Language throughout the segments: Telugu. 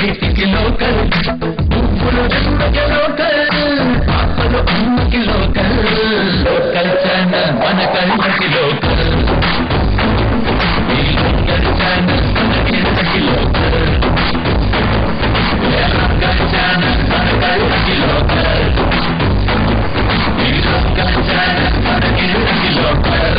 చేతికి లోకల్ పువ్వులు రెండుకి లోకల్ పాపలు అమ్మకి లోకల్ లోకల్ ఛానల్ మన కళ్ళకి లోకల్ ఈ లోకల్ ఛానల్ మన కిందకి లోకల్ లోకల్ ఛానల్ మన కళ్ళకి లోకల్ ఈ లోకల్ ఛానల్ మన కిందకి లోకల్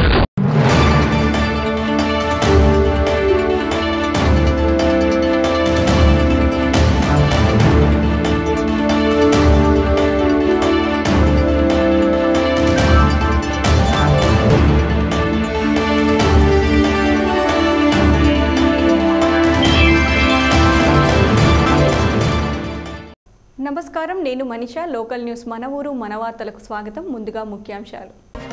నమస్కారం నేను మనిష లోకల్ న్యూస్ మన ఊరు మన వార్తలకు స్వాగతం ముందుగా ముఖ్యాంశాలు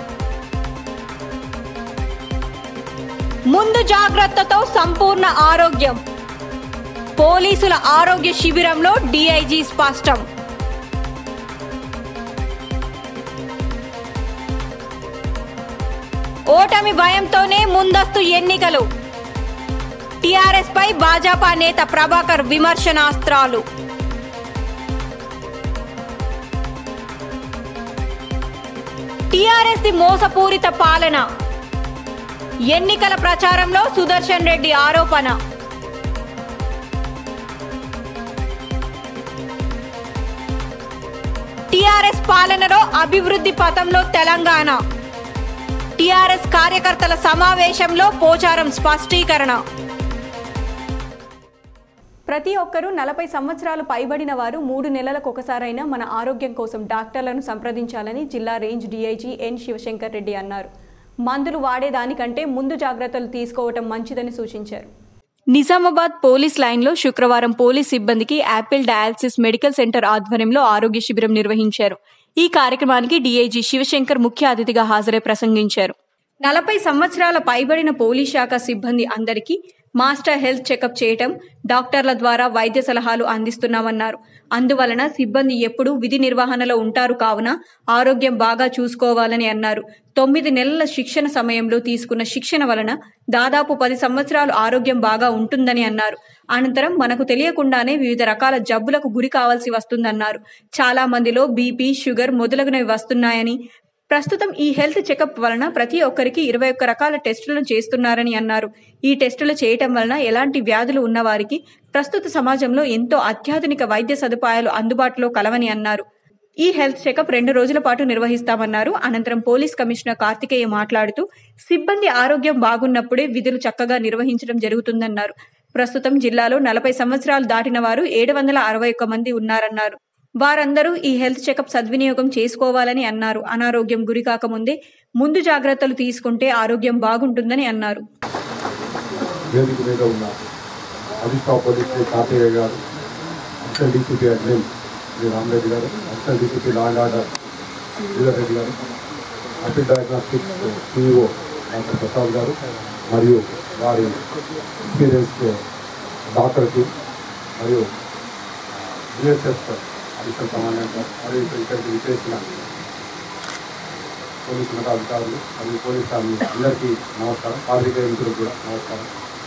ముందు జాగ్రత్తతో సంపూర్ణ ఆరోగ్యం పోలీసుల ఆరోగ్య శిబిరంలో డీఐజీ స్పష్టం ఓటమి భయంతోనే ముందస్తు ఎన్నికలు టీఆర్ఎస్ పై భాజపా నేత ప్రభాకర్ విమర్శనాస్త్రాలు టీఆర్ఎస్ ది మోసపూరిత పాలన ఎన్నికల ప్రచారంలో సుదర్శన్ రెడ్డి ఆరోపణ టిఆర్ఎస్ పాలనలో అభివృద్ధి పథంలో తెలంగాణ టిఆర్ఎస్ కార్యకర్తల సమావేశంలో పోచారం స్పష్టీకరణ ప్రతి ఒక్కరూ నలభై సంవత్సరాలు పైబడిన వారు మూడు నెలలకు ఒకసారైనా మన ఆరోగ్యం కోసం డాక్టర్లను సంప్రదించాలని జిల్లా range DIG N Shivashankar Reddy అన్నారు మందులు వాడేదానికంటే ముందు జాగ్రత్తలు తీసుకోవటం మంచిదని సూచించారు నిజామాబాద్ పోలీస్ లైన్లో శుక్రవారం పోలీస్ సిబ్బందికి యాపిల్ డయాలసిస్ మెడికల్ సెంటర్ ఆధ్వర్యంలో ఆరోగ్య శిబిరం నిర్వహించారు ఈ కార్యక్రమానికి డీఐజీ శివశంకర్ ముఖ్య అతిథిగా హాజరై ప్రసంగించారు నలభై సంవత్సరాల పైబడిన పోలీస్ శాఖ సిబ్బంది అందరికీ మాస్టర్ హెల్త్ చెకప్ చేయటం డాక్టర్ల ద్వారా వైద్య సలహాలు అందిస్తున్నామన్నారు అందువలన సిబ్బంది ఎప్పుడూ విధి నిర్వహణలో ఉంటారు కావున ఆరోగ్యం బాగా చూసుకోవాలని అన్నారు తొమ్మిది నెలల శిక్షణ సమయంలో తీసుకున్న శిక్షణ వలన దాదాపు పది సంవత్సరాలు ఆరోగ్యం బాగా ఉంటుందని అన్నారు అనంతరం మనకు తెలియకుండానే వివిధ రకాల జబ్బులకు గురి కావాల్సి వస్తుందన్నారు చాలా మందిలో బీపీ షుగర్ మొదలగునవి వస్తున్నాయని ప్రస్తుతం ఈ హెల్త్ చెకప్ వలన ప్రతి ఒక్కరికి ఇరవై ఒక్క రకాల టెస్టులను చేస్తున్నారని అన్నారు ఈ టెస్టులు చేయటం వలన ఎలాంటి వ్యాధులు ఉన్నవారికి ప్రస్తుత సమాజంలో ఎంతో అత్యాధునిక వైద్య సదుపాయాలు అందుబాటులో కలవని అన్నారు ఈ హెల్త్ చెకప్ రెండు రోజుల పాటు నిర్వహిస్తామన్నారు అనంతరం పోలీస్ కమిషనర్ కార్తికేయ మాట్లాడుతూ సిబ్బంది ఆరోగ్యం బాగున్నప్పుడే విధులు చక్కగా నిర్వహించడం జరుగుతుందన్నారు ప్రస్తుతం జిల్లాలో నలభై సంవత్సరాలు దాటిన వారు ఏడు వందల అరవై ఒక్క మంది ఉన్నారన్నారు వారందరూ ఈ హెల్త్ చెకప్ సద్వినియోగం చేసుకోవాలని అన్నారు అనారోగ్యం గురి కాకముందే ముందు జాగ్రత్తలు తీసుకుంటే ఆరోగ్యం బాగుంటుందని అన్నారు వేదిక మీద ఉన్న అధిష్టాన పోలీస్ శ్రీ కార్తీయ గారు assistant DCP admin Shri Ramareddy గారు assistant DCP law and order Reddy గారు Apple diagnostics CEO doctor Prasad గారు మరియు వారి ఎక్స్పీరియన్స్ డాక్టర్కి మరియు బిఎస్ఎఫ్ అడిషనల్ కమాండెంట్ మరియు ఇక్కడ ఇక్కడికి విచ్చేసిన పోలీసు ఉన్నతాధికారులు మరియు పోలీస్ ఫ్యామిలీ అందరికీ నమస్కారం పాత్రికేయ మిత్రులకు కూడా నమస్కారం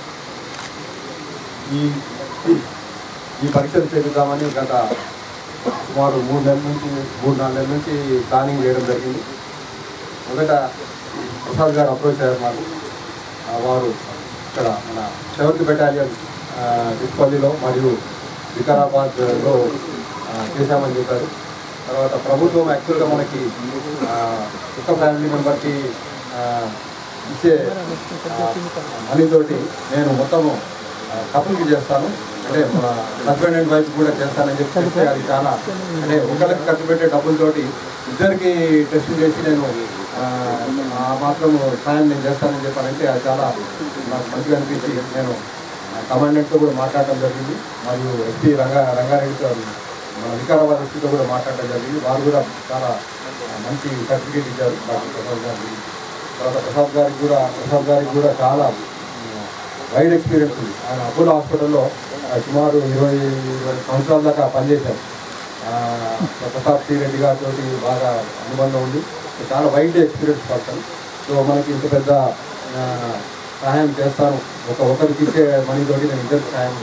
ఈ ఈ పరీక్షలు చేద్దామని గత సుమారు మూడు నెలల నుంచి మూడు నాలుగు నెలల నుంచి ప్లానింగ్ చేయడం జరిగింది మొదట ప్రసాద్ గారు అప్రోచ్ అయ్యారు మాకు ఆ, వారు ఇక్కడ మన సెవెంత్ బెటాలియన్ డిస్పల్లిలో మరియు వికారాబాద్లో ఆ, చేశామని చెప్పారు తర్వాత ప్రభుత్వం యాక్చువల్గా మనకి ఆ, ఒక్క ఫ్యామిలీ మెంబర్కి ఆ, ఇచ్చే ఆ, మనీతోటి నేను మొత్తము కపుల్కి చేస్తాను అంటే మన హస్బెండ్ అండ్ వైఫ్ కూడా చేస్తానని చెప్పి చెప్తే అది చాలా అంటే ఒకరికి ఖర్చు పెట్టే డబ్బులతోటి ఇద్దరికి టెస్ట్ చేసి నేను ఆ, ఆ మాత్రం సాయం నేను చేస్తానని చెప్పానంటే అది చాలా నాకు మంచిగా అనిపించి నేను కమాండెంట్తో కూడా మాట్లాడటం జరిగింది మరియు ఎస్పీ రంగా రంగారెడ్డితో మన వికారాబాద్ ఎస్పీతో కూడా మాట్లాడటం జరిగింది వారు కూడా చాలా మంచి సర్టిఫికేట్ ఇచ్చారు డాక్టర్ ప్రసాద్ గారికి తర్వాత ప్రసాద్ గారికి కూడా ప్రసాద్ గారికి కూడా చాలా వైడ్ ఎక్స్పీరియన్స్ ఉంది ఆయన అపోలో హాస్పిటల్లో ఆ, సుమారు ఇరవై ఇరవై సంవత్సరాల దాకా పనిచేశారు ఆ, ప్రతాప్ సి రెడ్డి గారితో బాగా అనుబంధం ఉంది సో చాలా వైడ్ ఎక్స్పీరియన్స్ పర్సన్ సో మనకి ఇంత పెద్ద ఆ, సహాయం చేస్తాను ఒక ఒకరికి ఇచ్చే మనీతోటి నేను ఇద్దరికి సహాయం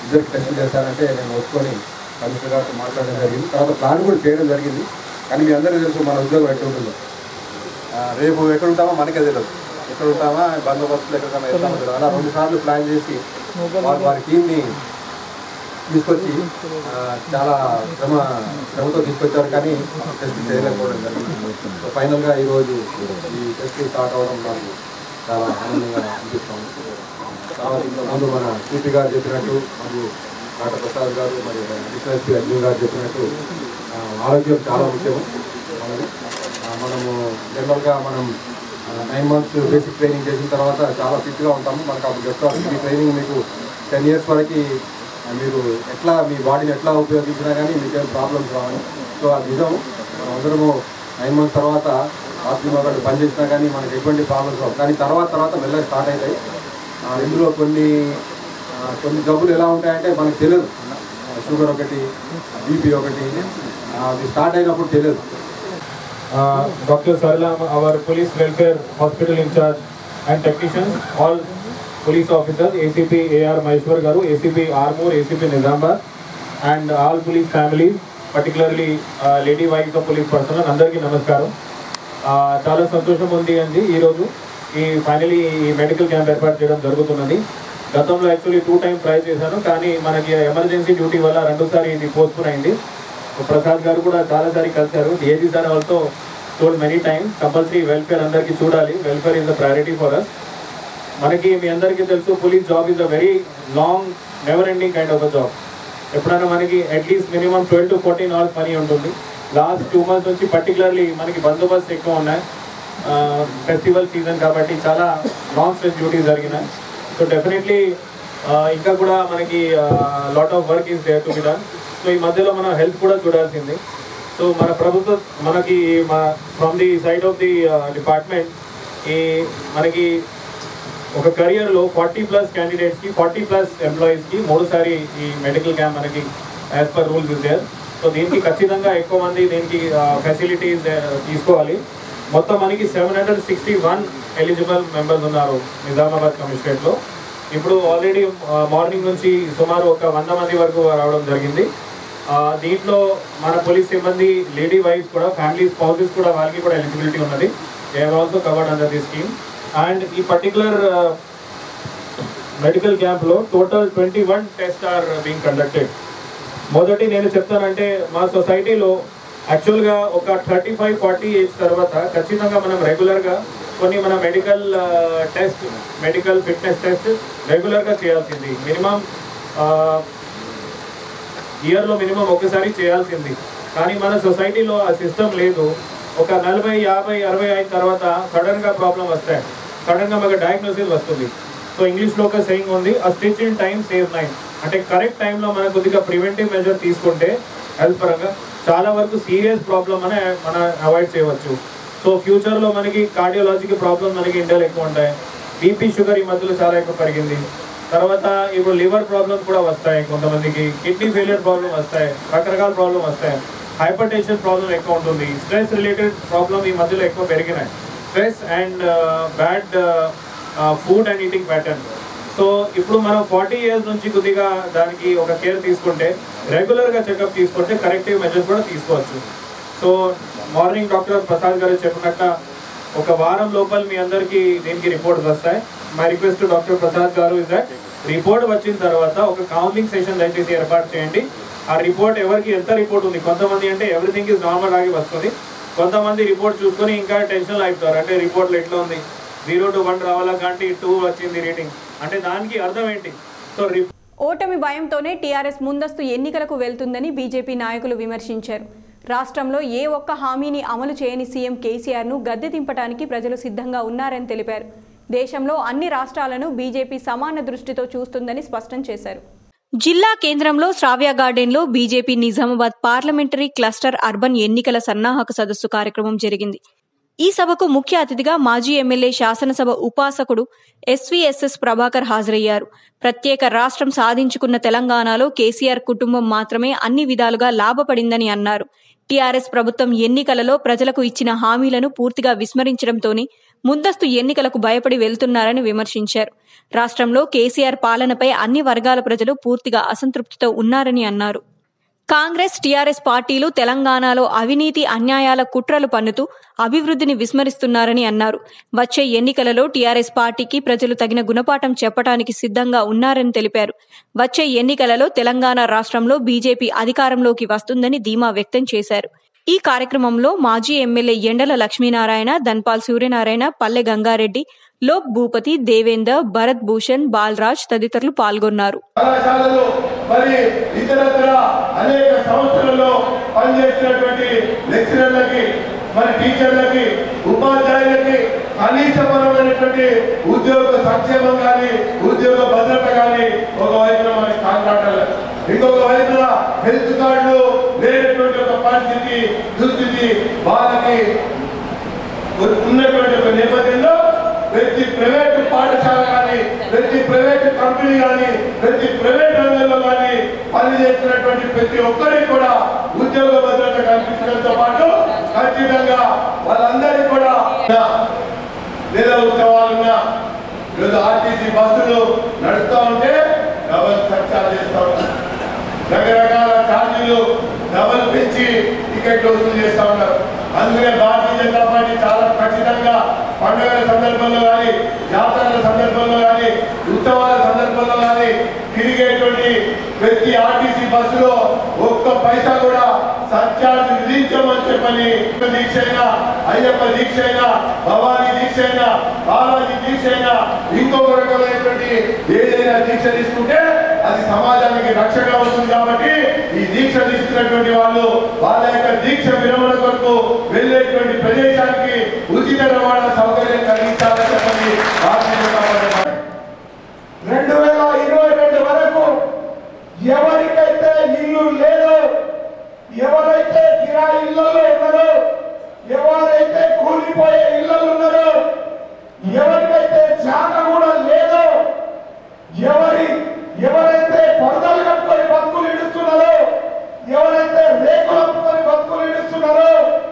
ఇద్దరికి టెస్ట్ చేశారంటే నేను ఒప్పుకొని కమిషనర్ గారితో మాట్లాడడం జరిగింది తర్వాత ప్లాన్ కూడా చేయడం జరిగింది కానీ మీ అందరికీ తెలుసు మన ఉద్యోగం ఎక్కడ ఉంటుందో ఆ, రేపు ఎక్కడ ఉంటామో మనకే తెలియదు ఎక్కడ ఉంటామా బందోబస్తులు ఎక్కడ వెళ్తామో తెలియదు అలా రెండు సార్లు ప్లాన్ చేసి వారి వారి టీంని తీసుకొచ్చి ఆ, చాలా శ్రమ శ్రమతో తీసుకొచ్చారు కానీ టెస్ట్ చేయలేకపోవడం జరిగింది సో ఫైనల్గా ఈరోజు ఈ టెస్ట్ స్టార్ట్ అవ్వడం నాకు చాలా ఆనందంగా అనిపిస్తుంది తర్వాత ఇంత ముందు మన సిపి గారు చెప్పినట్టు మరియు డాక్టర్ ప్రసాద్ గారు మరియు అడిషనల్ ఎస్పీ అర్జున్ గారు చెప్పినట్టు ఆ, ఆరోగ్యం చాలా ముఖ్యం మనది ఆ, మనము జనరల్గా మనం నైన్ మంత్స్ బేసిక్ ట్రైనింగ్ చేసిన తర్వాత చాలా ఫిట్గా ఉంటాము మనకు అప్పుడు చెప్తారు ఈ ట్రైనింగ్ మీకు టెన్ ఇయర్స్ వరకు ఆ, మీరు ఎట్లా మీ బాడీని ఎట్లా ఉపయోగించినా కానీ మీకేం ప్రాబ్లమ్స్ రావని సో అది నిజం మనం అందరము నైన్ మంత్స్ తర్వాత రాత్రి మొదలు పనిచేసినా కానీ మనకి ఎటువంటి ప్రాబ్లమ్స్ రావు కానీ తర్వాత తర్వాత మెల్లగా స్టార్ట్ అవుతాయి ఆ, ఇందులో కొన్ని ఆ, కొన్ని జబ్బులు ఎలా ఉంటాయంటే మనకు తెలియదు షుగర్ ఒకటి బీపీ ఒకటి ఆ, అది స్టార్ట్ అయినప్పుడు తెలియదు uh, Dr. Sarlam, our police welfare hospital in charge, and technicians, all police officers, ACP AR Maheshwar Garu, ACP Armour, ACP Nizamabad, and all police families, particularly uh, lady wives of police personnel, అందరికీ నమస్కారం Uh, చాలా సంతోషం ఉంది అండి ఈరోజు ఈ ఫైనలీ ఈ మెడికల్ క్యాంప్ ఏర్పాటు చేయడం జరుగుతున్నది గతంలో యాక్చువల్లీ టూ టైం ట్రై చేశాను కానీ మనకి ఎమర్జెన్సీ డ్యూటీ వల్ల రెండోసారి ఇది పోస్ట్పోన్ అయింది ప్రసాద్ గారు కూడా చాలాసారి కలిశారు AG sir also told many times compulsory welfare అందరికీ చూడాలి welfare is the priority for us మనకి మీ అందరికీ తెలుసు police job is a very long never ending kind of a job ఎప్పుడైనా మనకి at least minimum twelve to fourteen hours పని ఉంటుంది లాస్ట్ టూ మంత్స్ నుంచి పర్టికులర్లీ మనకి బందోబస్తు ఎక్కువ ఉన్నాయి ఫెస్టివల్ సీజన్ కాబట్టి చాలా లాంగ్ స్ట్రెచ్ డ్యూటీస్ జరిగినాయి సో డెఫినెట్లీ ఇంకా కూడా మనకి lot of work is there to be done so ఈ మధ్యలో మనం హెల్త్ కూడా చూడాల్సింది సో మన ప్రభుత్వం మనకి మా from the side of the department ఈ మనకి ఒక కెరియర్లో ఫార్టీ ప్లస్ క్యాండిడేట్స్కి ఫార్టీ ప్లస్ ఎంప్లాయీస్కి మూడుసారి ఈ మెడికల్ క్యాంప్ మనకి as per rules is there so దీనికి ఖచ్చితంగా ఎక్కువ మంది దీనికి ఫెసిలిటీస్ తీసుకోవాలి మొత్తం మనకి seven hundred sixty one eligible members ఉన్నారు నిజామాబాద్ కమిషనరేట్లో ఇప్పుడు ఆల్రెడీ మార్నింగ్ నుంచి సుమారు ఒక వంద మంది వరకు రావడం జరిగింది ఆ, దీంట్లో మన పోలీస్ సిబ్బంది లేడీ వైఫ్స్ కూడా ఫ్యామిలీ స్పౌసెస్ కూడా వాళ్ళకి కూడా ఎలిజిబిలిటీ ఉన్నది they are also covered under the scheme and ఈ పర్టికులర్ మెడికల్ క్యాంప్లో total twenty one test are being conducted మొదటి నేను చెప్తానంటే మా సొసైటీలో యాక్చువల్గా ఒక థర్టీ ఫైవ్ ఫార్టీ ఏజ్ తర్వాత ఖచ్చితంగా మనం రెగ్యులర్గా కొన్ని మన medical test medical fitness test రెగ్యులర్గా చేయాల్సింది మినిమం ఇయర్లో మినిమం ఒకసారి చేయాల్సింది కానీ మన సొసైటీలో ఆ సిస్టమ్ లేదు ఒక నలభై యాభై అరవై అయిన తర్వాత సడన్గా ప్రాబ్లం వస్తాయి సడన్గా మాకు డయాగ్నోసిస్ వస్తుంది సో ఇంగ్లీష్లో ఒక సెయింగ్ ఉంది a stitch in time save nine అంటే కరెక్ట్ టైంలో మనం కొద్దిగా ప్రివెంటివ్ మెజర్ తీసుకుంటే హెల్త్ పరంగా చాలా వరకు సీరియస్ ప్రాబ్లం అనే మనం అవాయిడ్ చేయవచ్చు సో ఫ్యూచర్లో మనకి కార్డియాలజీకి ప్రాబ్లం మనకి ఇండియాలో ఎక్కువ ఉంటాయి బీపీ షుగర్ ఈ మధ్యలో చాలా ఎక్కువ పెరిగింది తర్వాత ఇప్పుడు లివర్ ప్రాబ్లమ్స్ కూడా వస్తాయి కొంతమందికి కిడ్నీ ఫెయిలియర్ ప్రాబ్లం వస్తాయి రకరకాల ప్రాబ్లం వస్తాయి హైపర్ టెన్షన్ ప్రాబ్లం ఎక్కువ ఉంటుంది స్ట్రెస్ రిలేటెడ్ ప్రాబ్లం ఈ మధ్యలో ఎక్కువ పెరిగినాయి stress and bad food and eating pattern so ఇప్పుడు మనం ఫార్టీ ఇయర్స్ నుంచి కొద్దిగా దానికి ఒక కేర్ తీసుకుంటే రెగ్యులర్గా చెకప్ తీసుకుంటే కరెక్టివ్ మెజర్స్ కూడా తీసుకోవచ్చు సో మార్నింగ్ డాక్టర్ ప్రసాద్ గారు చెప్పినట్ట ఒక వారం లోపల మీ అందరికీ దీనికి రిపోర్ట్స్ వస్తాయి మై రిక్వెస్ట్ డాక్టర్ ప్రసాద్ గారు ఇస్ దట్ రిపోర్ట్ వచ్చిన తర్వాత ఒక కౌన్సిలింగ్ సెషన్ దయచేసి ఏర్పాటు చేయండి ఆ రిపోర్ట్ ఎవరికి ఎంత రిపోర్ట్ ఉంది కొంతమంది అంటే ఎవ్రీథింగ్ ఇస్ నార్మల్ ఆగి వస్తుంది కొంతమంది రిపోర్ట్ చూసుకొని ఇంకా టెన్షన్ అయిపోతారు అంటే రిపోర్ట్లో ఎట్లా ఉంది జీరో టు వన్ రావాలా కానీ టూ వచ్చింది రీడింగ్ అంటే దానికి అర్థం ఏంటి సో రిపోర్ట్ ఓటమి భయంతోనే టీఆర్ఎస్ ముందస్తు ఎన్నికలకు వెళ్తుందని బీజేపీ నాయకులు విమర్శించారు రాష్ట్రంలో ఏ ఒక్క హామీని అమలు చేయని సీఎం కేసీఆర్ను గద్దె దింపడానికి ప్రజలు సిద్ధంగా ఉన్నారని తెలిపారు దేశంలో అన్ని రాష్ట్రాలను బీజేపీ సమాన దృష్టితో చూస్తుందని స్పష్టం చేశారు జిల్లా కేంద్రంలో శ్రావ్య గార్డెన్లో BJP Nizamabad parliamentary cluster urban ఎన్నికల సన్నాహక సదస్సు కార్యక్రమం జరిగింది ఈ సభకు ముఖ్య అతిథిగా మాజీ ఎమ్మెల్యే శాసనసభ ఉపాసకుడు ఎస్వీఎస్ఎస్ ప్రభాకర్ హాజరయ్యారు ప్రత్యేక రాష్ట్రం సాధించుకున్న తెలంగాణలో కేసీఆర్ కుటుంబం మాత్రమే అన్ని విధాలుగా లాభపడిందని అన్నారు టీఆర్ఎస్ ప్రభుత్వం ఎన్నికలలో ప్రజలకు ఇచ్చిన హామీలను పూర్తిగా విస్మరించడంతోనే ముందస్తు ఎన్నికలకు భయపడి వెళ్తున్నారని విమర్శించారు రాష్ట్రంలో కేసీఆర్ పాలనపై అన్ని వర్గాల ప్రజలు పూర్తిగా అసంతృప్తితో ఉన్నారని అన్నారు కాంగ్రెస్ టీఆర్ఎస్ పార్టీలు తెలంగాణలో అవినీతి అన్యాయాల కుట్రలు పన్నుతూ అభివృద్ధిని విస్మరిస్తున్నారని అన్నారు వచ్చే ఎన్నికలలో టీఆర్ఎస్ పార్టీకి ప్రజలు తగిన గుణపాఠం చెప్పడానికి సిద్ధంగా ఉన్నారని తెలిపారు వచ్చే ఎన్నికలలో తెలంగాణ రాష్ట్రంలో బీజేపీ అధికారంలోకి వస్తుందని ధీమా వ్యక్తం చేశారు ఈ కార్యక్రమంలో మాజీ ఎమ్మెల్యే ఎండల లక్ష్మీనారాయణ ధన్పాల్ సూర్యనారాయణ పల్లె గంగారెడ్డి లోక్ భూపతి దేవేందర్ భరత్ భూషణ్ బాలరాజ్ తదితరులు పాల్గొన్నారు కళాశాలలు మరి ఇతరత్ర అనేక సంస్థలలో పనిచేసినటువంటి లెక్చరర్లకి మరి టీచర్లకి ఉపాధ్యాయులకి కనీసపరమైనటువంటి ఉద్యోగ సంక్షేమం కానీ ఉద్యోగ భద్రత కానీ ఒక వైపున మనకి కాంట్రాక్టర్లు ఇంకొక వైపున హెల్త్ కార్డులు లేనటువంటి ఒక పరిస్థితి దుస్థితి వాళ్ళకి ఉన్నటువంటి ఒక నేపథ్యంలో ప్రతి ప్రైవేట్ పాఠశాల కానీ ప్రతి ప్రైవేట్ కంపెనీ కానీ ప్రతి ప్రైవేట్ రంగంలో కానీ పనిచేస్తున్నటువంటి ప్రతి ఒక్కరికి కూడా ఉద్యోగ భద్రత కల్పించడంతో పాటు ఖచ్చితంగా వాళ్ళందరికీ కూడా లేదా ఉత్సవాలున్నా లేదా ఆర్టీసీ బస్సులు నడుస్తూ ఉంటే డబల్ సర్చార్జ్ చేస్తూ ఉన్నారు రకరకాల ఛార్జీలు డబల్ పెంచి టికెట్లు వసూలు చేస్తా ఉన్నారు అందుకే భారతీయ జనతా పార్టీ చాలా ఖచ్చితంగా పండుగల సందర్భంలో కానీ జాతరల సందర్భంలో కానీ ఉత్సవాల సందర్భంలో కానీ తిరిగేటువంటి ప్రతి ఆర్టీసీ బస్సులో ఒక్క పైసా కూడా సర్చార్జ్ విధించమని చెప్పని దీక్ష అయినా అయ్యప్ప దీక్ష అయినా భవానీ దీక్ష అయినా బాలాజీ దీక్ష అయినా ఇంకొక రకమైనటువంటి ఏదైనా దీక్ష తీసుకుంటే అది సమాజానికి రక్షగా ఉంటుంది కాబట్టి ఈ దీక్ష తీసుకున్నటువంటి వాళ్ళు వాళ్ళ యొక్క దీక్ష విరమణ కొరకు వెళ్ళేటువంటి ప్రదేశానికి ఉచిత రవాణా సౌకర్యం కలిగించాలని చెప్పని భారతీయ జనతా పార్టీ రెండు వేల ఇరవై రెండు వరకు ఎవరికైతే ఇల్లు లేదో ఎవరైతే కిరాయి ఇళ్లలో ఉన్నారో ఎవరైతే కూలిపోయే ఇళ్లలో ఉన్నారో ఎవరికైతే జాగ కూడా లేదో ఎవరి ఎవరైతే పరదలు కట్టుకొని బతుకులు ఇడుస్తున్నారో ఎవరైతే రేకులు అప్పుకొని బతుకులు ఇడుస్తున్నారో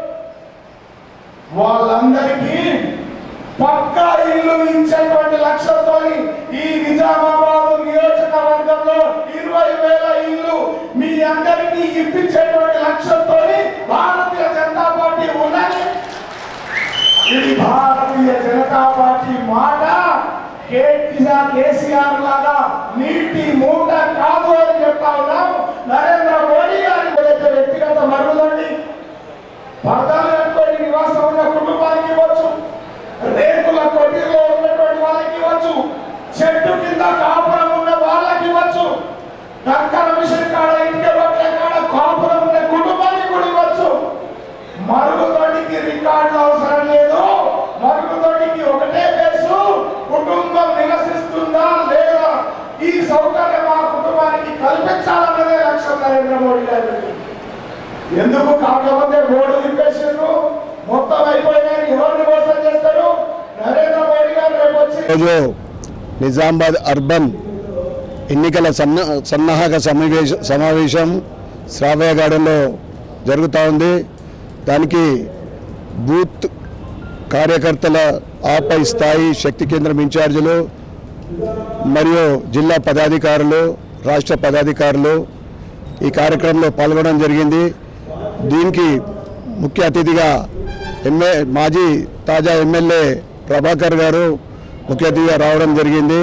వాళ్ళందరికీ పక్కా ఇల్లు ఇచ్చేటువంటి లక్ష్యంతో ఈ నిజామాబాద్ నియోజకవర్గంలో ఇరవై వేల ఇల్లు మీ అందరికీ ఇప్పించేటువంటి లక్ష్యంతో భారతీయ జనతా పార్టీ ఉన్నది ఇది భారతీయ జనతా పార్టీ మాట కేటీఆర్ కేసీఆర్ లాగా నీటి మూట కాదు అని చెప్తా ఉన్నాం నరేంద్ర మోడీ గారి ఏదైతే వ్యక్తిగత మరుగుదండి పరదాలు కట్టుకొని నివాసం ఉన్న కుటుంబానికి ఇవ్వచ్చు రేకుల కొట్టిలో ఉన్నటువంటి వాళ్ళకి ఇవ్వచ్చు చెట్టు కింద కాపురం ఉన్న వాళ్ళకి ఇవ్వచ్చు కంకణ మిషన్ కాడ ఇంటి బట్టల కాడ కాపురం ఉన్న కుటుంబానికి కూడా ఇవ్వచ్చు మరుగుదొడ్డికి రికార్డు అవసరం లేదు మరుగుదొడ్డికి ఒకటే కేసు కుటుంబం నివసిస్తుందా లేదా ఈ సౌకర్యం ఆ కుటుంబానికి కల్పించాలన్నదే లక్ష్యం నరేంద్ర మోడీ గారికి ఎందుకు కాకపోతే బోర్డు తిప్పేసిండ్రు మొత్తం అయిపోయినాయి ఎవరిని మోసం చేస్తారు నరేంద్ర మోడీ గారు రేపు వచ్చి ఈరోజు నిజామాబాద్ అర్బన్ ఎన్నికల సన్న సన్నాహక సమావేశ సమావేశం శ్రావయ గార్డెన్లో జరుగుతూ ఉంది దానికి బూత్ కార్యకర్తల ఆపై స్థాయి శక్తి కేంద్రం ఇన్ఛార్జీలు మరియు జిల్లా పదాధికారులు రాష్ట్ర పదాధికారులు ఈ కార్యక్రమంలో పాల్గొనడం జరిగింది దీనికి ముఖ్య అతిథిగా ఎంఏ మాజీ తాజా ఎమ్మెల్యే ప్రభాకర్ గారు ముఖ్య అతిథిగా రావడం జరిగింది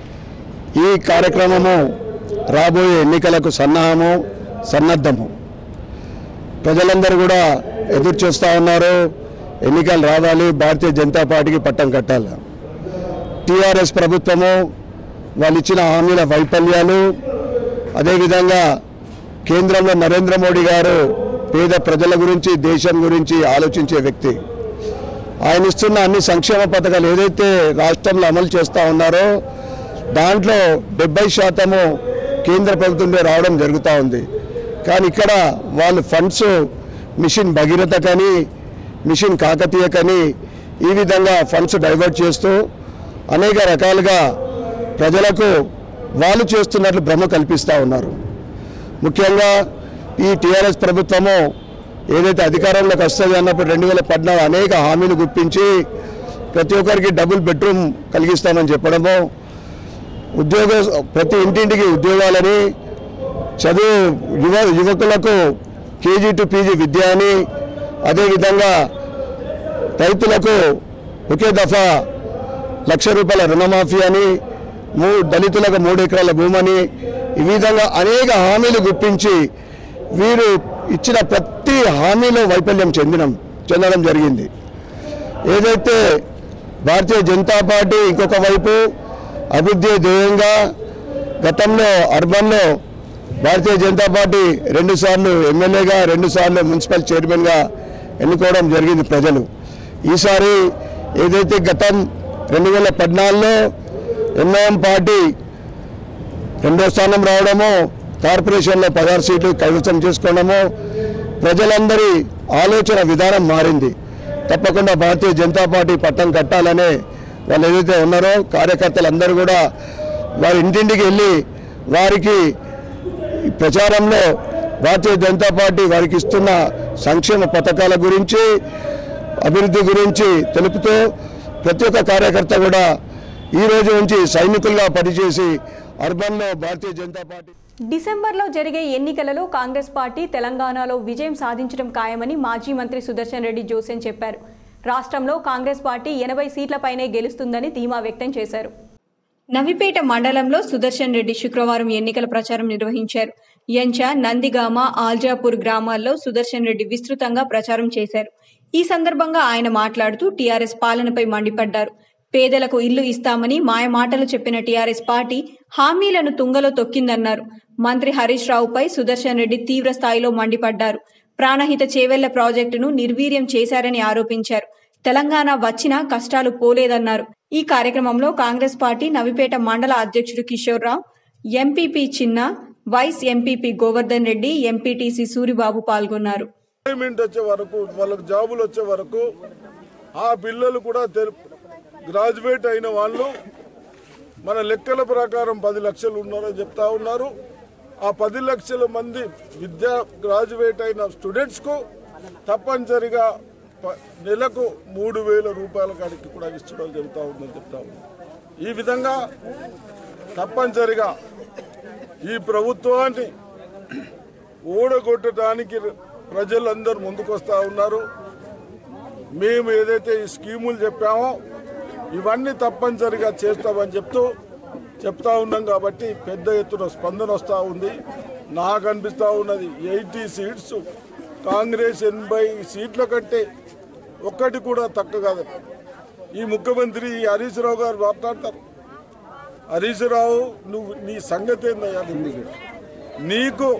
ఈ కార్యక్రమము రాబోయే ఎన్నికలకు సన్నాహము సన్నద్ధము ప్రజలందరూ కూడా ఎదురు చూస్తూ ఉన్నారు ఎన్నికలు రావాలి భారతీయ జనతా పార్టీకి పట్టం కట్టాలి టీఆర్ఎస్ ప్రభుత్వము వాళ్ళు ఇచ్చిన హామీల వైఫల్యాలు అదేవిధంగా కేంద్రంలో నరేంద్ర మోడీ గారు పేద ప్రజల గురించి దేశం గురించి ఆలోచించే వ్యక్తి ఆయన ఇస్తున్న అన్ని సంక్షేమ పథకాలు ఏదైతే రాష్ట్రంలో అమలు చేస్తూ ఉన్నారో దాంట్లో డెబ్బై శాతము కేంద్ర ప్రభుత్వం నుండి రావడం జరుగుతూ ఉంది కానీ ఇక్కడ వాళ్ళు ఫండ్స్ మిషన్ భగీరథ కని మిషన్ కాకతీయ కని ఈ విధంగా ఫండ్స్ డైవర్ట్ చేస్తూ అనేక రకాలుగా ప్రజలకు వాళ్ళు చేస్తున్నట్లు భ్రమ కల్పిస్తూ ఉన్నారు ముఖ్యంగా ఈ టీఆర్ఎస్ ప్రభుత్వము ఏదైతే అధికారంలోకి వస్తుంది అన్నప్పుడు రెండు వేల పద్నాలుగు అనేక హామీలు గుప్పించి ప్రతి ఒక్కరికి డబుల్ బెడ్రూమ్ కలిగిస్తామని చెప్పడము ఉద్యోగ ప్రతి ఇంటింటికి ఉద్యోగాలని చదువు యువ యువకులకు కేజీ టు పీజీ విద్య అని అదేవిధంగా రైతులకు ఒకే దఫా లక్ష రూపాయల రుణమాఫీ అని మూ దళితులకు మూడు ఎకరాల భూమని ఈ విధంగా అనేక హామీలు గుప్పించి వీరు ఇచ్చిన ప్రతి హామీలో వైఫల్యం చెందినం చెందడం జరిగింది ఏదైతే భారతీయ జనతా పార్టీ ఇంకొక వైపు అభివృద్ధి ధ్యేయంగా గతంలో అర్బన్లో భారతీయ జనతా పార్టీ రెండుసార్లు ఎమ్మెల్యేగా రెండుసార్లు మున్సిపల్ చైర్మన్గా ఎన్నుకోవడం జరిగింది ప్రజలు ఈసారి ఏదైతే గతం రెండు వేల పద్నాలుగులో ఎంఐఎం పార్టీ రెండో స్థానం రావడము కార్పొరేషన్లో పదహారు సీట్లు కైవసం చేసుకోవడము ప్రజలందరి ఆలోచన విధానం మారింది తప్పకుండా భారతీయ జనతా పార్టీ పట్టం కట్టాలనే వాళ్ళు ఏదైతే ఉన్నారో కార్యకర్తలందరూ కూడా వారి ఇంటింటికి వెళ్ళి వారికి ఈ ప్రచారంలో భారతీయ జనతా పార్టీ వారికి ఇస్తున్న సంక్షేమ పథకాల గురించి అభివృద్ధి గురించి తెలుపుతూ ప్రతి ఒక్క కార్యకర్త కూడా ఈ రోజు నుంచి సైనికులుగా పనిచేసి అర్బన్లో భారతీయ జనతా పార్టీ డిసెంబర్లో జరిగే ఎన్నికలలో కాంగ్రెస్ పార్టీ తెలంగాణలో విజయం సాధించడం ఖాయమని మాజీ మంత్రి సుదర్శన్ రెడ్డి జోసెన్ చెప్పారు రాష్ట్రంలో కాంగ్రెస్ పార్టీ ఎనభై సీట్లపైనే గెలుస్తుందని ధీమా వ్యక్తం చేశారు నవిపేట మండలంలో సుదర్శన్ రెడ్డి శుక్రవారం ఎన్నికల ప్రచారం నిర్వహించారు యంచ నందిగామ ఆల్జాపూర్ గ్రామాల్లో సుదర్శన్ రెడ్డి విస్తృతంగా ప్రచారం చేశారు ఈ సందర్భంగా ఆయన మాట్లాడుతూ టీఆర్ఎస్ పాలనపై మండిపడ్డారు పేదలకు ఇల్లు ఇస్తామని మాయ మాటలు చెప్పిన టీఆర్ఎస్ పార్టీ హామీలను తుంగలో తొక్కిందన్నారు మంత్రి హరీష్ రావుపై సుదర్శన్ రెడ్డి తీవ్ర స్థాయిలో మండిపడ్డారు ప్రాణహిత చేవెళ్ల ప్రాజెక్టును నిర్వీర్యం చేశారని ఆరోపించారు తెలంగాణ వచ్చినా కష్టాలు పోలేదన్నారు ఈ కార్యక్రమంలో కాంగ్రెస్ పార్టీ నవిపేట మండల అధ్యక్షుడు కిషోర్ రావు ఎంపీపీ చిన్న vice MPP Govardhan Reddy MPTC Suribabu పాల్గొన్నారు ఎంప్లాయ్మెంట్ వచ్చే వరకు వాళ్ళకు జాబులు వచ్చే వరకు ఆ పిల్లలు కూడా తెలు- గ్రాడ్యుయేట్ అయిన వాళ్ళు మన లెక్కల ప్రకారం పది లక్షలు ఉన్నారని చెప్తా ఉన్నారు ఆ పది లక్షల మంది విద్యా గ్రాడ్యుయేట్ అయిన స్టూడెంట్స్కు తప్పనిసరిగా ప- నెలకు మూడు వేల రూపాయల కాడికి కూడా ఇచ్చడం జరుగుతూ ఉందని చెప్తా ఉన్నారు ఈ విధంగా తప్పనిసరిగా ఈ ప్రభుత్వాన్ని ఓడగొట్టడానికి ప్రజలందరూ ముందుకొస్తా ఉన్నారు మేము ఏదైతే ఈ స్కీములు చెప్పామో ఇవన్నీ తప్పనిసరిగా చేస్తామని చెప్తూ చెప్తా ఉన్నాం కాబట్టి పెద్ద ఎత్తున స్పందన వస్తూ ఉంది నాకు అనిపిస్తూ ఉన్నది ఎయిటీ సీట్స్ కాంగ్రెస్ ఎనభై సీట్ల కంటే ఒక్కటి కూడా తక్కువ కాదు ఈ ముఖ్యమంత్రి హరీష్ రావు గారు మాట్లాడతారు హరీష్ రావు నువ్వు నీ సంగతి ఏందయ్యా నీకు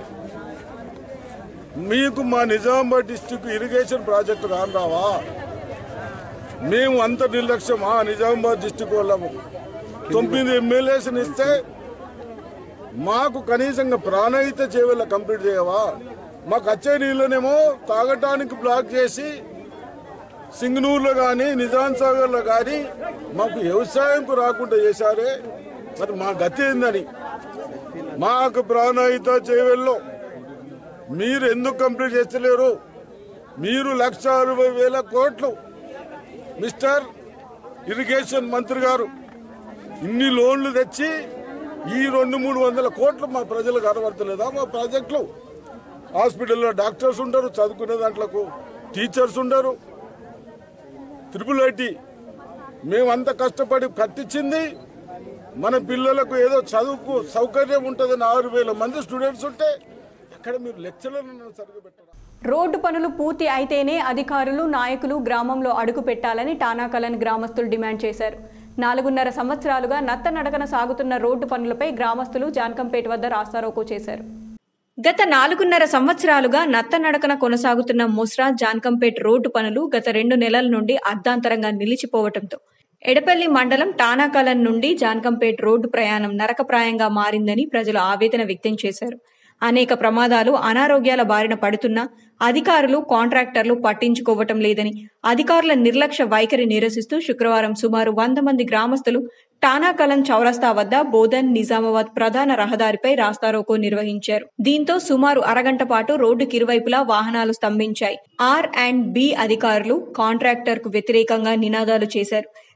మీకు మా నిజామాబాద్ డిస్టిక్ ఇరిగేషన్ ప్రాజెక్టు కాని రావా మేము అంత నిర్లక్ష్యం ఆ నిజామాబాద్ డిస్టిక్ వాళ్ళము తొమ్మిది ఎమ్మెల్యేస్ని ఇస్తే మాకు కనీసంగా ప్రాణహిత చేవెళ్ళ కంప్లీట్ చేయవా మాకు వచ్చే నీళ్ళనేమో తాగటానికి బ్లాక్ చేసి సింగనూరులో కానీ నిజాం సాగర్లో కానీ మాకు వ్యవసాయంకు రాకుండా చేశారే మరి మా గతి ఏందని మాకు ప్రాణహిత చేవెళ్ళలో మీరు ఎందుకు కంప్లీట్ చేస్తలేరు మీరు లక్ష అరవై వేల కోట్లు మిస్టర్ ఇరిగేషన్ మంత్రి గారు ఇన్ని లోన్లు తెచ్చి ఈ రెండు మూడు వందల కోట్లు మా ప్రజలకు కనబడతలేదా మా ప్రాజెక్టులు హాస్పిటల్లో డాక్టర్స్ ఉండరు చదువుకునే దాంట్లకు టీచర్స్ ఉండరు త్రిపుల్ ఐటీ మేమంత కష్టపడి కట్టించింది మన పిల్లలకు ఏదో చదువుకు సౌకర్యం ఉంటుందని ఆరు వేల మంది స్టూడెంట్స్ ఉంటే అక్కడ మీరు లెక్చర్లను సరిగ్గా పెట్టారు రోడ్డు పనులు పూర్తి అయితేనే అధికారులు నాయకులు గ్రామంలో అడుగు పెట్టాలని టానాకలన్ గ్రామస్తులు డిమాండ్ చేశారు నాలుగున్నర సంవత్సరాలుగా నత్తనడకన సాగుతున్న రోడ్డు పనులపై గ్రామస్తులు జాన్కంపేట వద్ద రాస్తారోకో చేశారు గత నాలుగున్నర సంవత్సరాలుగా నత్తనడకన కొనసాగుతున్న ముస్రా జాన్కంపేట్ రోడ్డు పనులు గత రెండు నెలల నుండి అర్ధాంతరంగా నిలిచిపోవటంతో ఎడపల్లి మండలం టానాకలన్ నుండి జాన్కంపేట్ రోడ్డు ప్రయాణం నరకప్రాయంగా మారిందని ప్రజలు ఆవేదన వ్యక్తం చేశారు అనేక ప్రమాదాలు అనారోగ్యాల బారిన పడుతున్నా అధికారులు కాంట్రాక్టర్లు పట్టించుకోవటం లేదని అధికారుల నిర్లక్ష్య వైఖరి నిరసిస్తూ శుక్రవారం సుమారు వంద మంది గ్రామస్తులు టానాకలం చౌరస్తా వద్ద బోధన్ నిజామాబాద్ ప్రధాన రహదారిపై రాస్తారోకో నిర్వహించారు దీంతో సుమారు అరగంట పాటు రోడ్డుకి ఇరువైపులా వాహనాలు స్తంభించాయి ఆర్ అండ్ బి అధికారులు కాంట్రాక్టర్ కు వ్యతిరేకంగా నినాదాలు చేశారు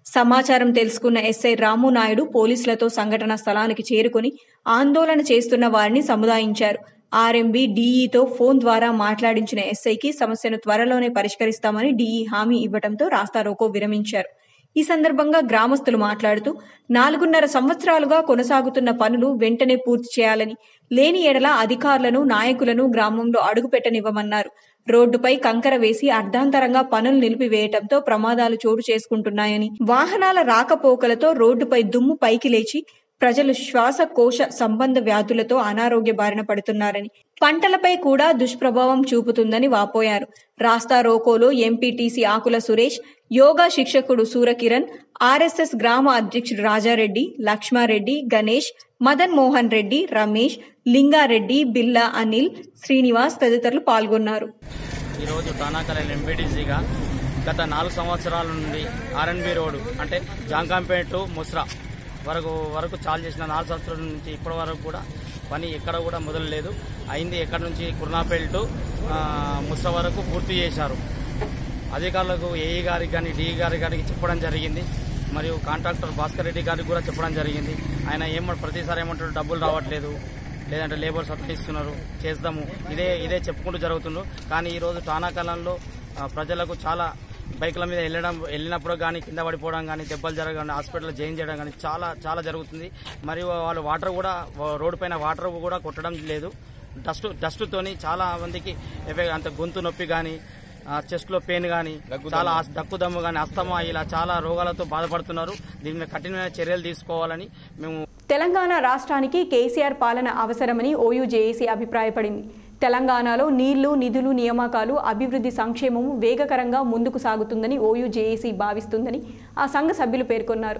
సమాచారం తెలుసుకున్న ఎస్ఐ రాము నాయుడు పోలీసులతో సంఘటన స్థలానికి చేరుకుని ఆందోళన చేస్తున్న వారిని సముదాయించారు ఆర్ఎంబీ డీఈతో ఫోన్ ద్వారా మాట్లాడించిన ఎస్ఐకి సమస్యను త్వరలోనే పరిష్కరిస్తామని డీఈ హామీ ఇవ్వడంతో రాస్తారోకో విరమించారు ఈ సందర్భంగా గ్రామస్తులు మాట్లాడుతూ నాలుగున్నర సంవత్సరాలుగా కొనసాగుతున్న పనులు వెంటనే పూర్తి చేయాలని లేని ఎడల అధికారులను నాయకులను గ్రామంలో అడుగుపెట్టనివ్వమన్నారు రోడ్డుపై కంకర వేసి అర్ధాంతరంగా పనులు నిలిపివేయటంతో ప్రమాదాలు చోటు చేసుకుంటున్నాయని వాహనాల రాకపోకలతో రోడ్డుపై దుమ్ము పైకి లేచి ప్రజలు శ్వాసకోశ సంబంధ వ్యాధులతో అనారోగ్య బారిన పడుతున్నారని పంటలపై కూడా దుష్ప్రభావం చూపుతుందని వాపోయారు రాస్తా రోకోలో ఎంపీటీసీ ఆకుల సురేష్ యోగా శిక్షకుడు సూరకిరణ్ ఆర్ఎస్ఎస్ గ్రామ అధ్యక్షుడు రాజారెడ్డి లక్ష్మారెడ్డి గణేష్ మదన్ మోహన్ రెడ్డి రమేష్ లింగారెడ్డి బిల్లా అనిల్ శ్రీనివాస్ తదితరులు పాల్గొన్నారు ఈరోజు తానాకల ఎంపీటీసీగా గత నాలుగు సంవత్సరాల నుండి ఆర్ఎన్బి రోడ్డు అంటే జాంకాంపేట టు ముస్రా వరకు వరకు చాలు చేసిన నాలుగు సంవత్సరాల నుంచి ఇప్పటి వరకు కూడా పని ఎక్కడ కూడా మొదలలేదు అయింది ఎక్కడ నుంచి కుర్నాపేట టు ఆ, ముస్రా వరకు పూర్తి చేశారు అధికారులకు ఏఈ గారికి కానీ డిఈ గారికి కానీ చెప్పడం జరిగింది మరియు కాంట్రాక్టర్ భాస్కర్ రెడ్డి గారికి కూడా చెప్పడం జరిగింది ఆయన ఏమంటారు ప్రతిసారి ఏమంటారు డబ్బులు రావట్లేదు లేదంటే లేబర్ సతాయిస్తున్నారు చేద్దాము ఇదే ఇదే చెప్పుకుంటూ జరుగుతుండ్రు కానీ ఈరోజు టానాకాలంలో ఆ, ప్రజలకు చాలా బైకుల మీద వెళ్ళడం వెళ్ళినప్పుడు కానీ కింద పడిపోవడం కానీ దెబ్బలు జరగడం హాస్పిటల్లో జాయిన్ చేయడం కానీ చాలా చాలా జరుగుతుంది మరియు వాళ్ళు వాటర్ కూడా రోడ్డు పైన వాటర్ కూడా కొట్టడం లేదు డస్ట్ డస్ట్తోని చాలా మందికి ఎఫెక్ట్ అంత గొంతు నొప్పి కానీ చెస్ట్ లో పెయిన్ కానీ చాలా అస్- దక్కుదమ్ము కానీ అస్తమా ఇలా చాలా రోగాలతో బాధపడుతున్నారు దీని మీద కఠినమైన చర్యలు తీసుకోవాలని మేము తెలంగాణ రాష్ట్రానికి కేసీఆర్ పాలన అవసరమని ఓయూ జేఏసీ అభిప్రాయపడింది తెలంగాణలో నీళ్లు నిధులు నియామకాలు అభివృద్ధి సంక్షేమము వేగకరంగా ముందుకు సాగుతుందని ఓయూ జేఏసీ భావిస్తుందని ఆ సంఘ సభ్యులు పేర్కొన్నారు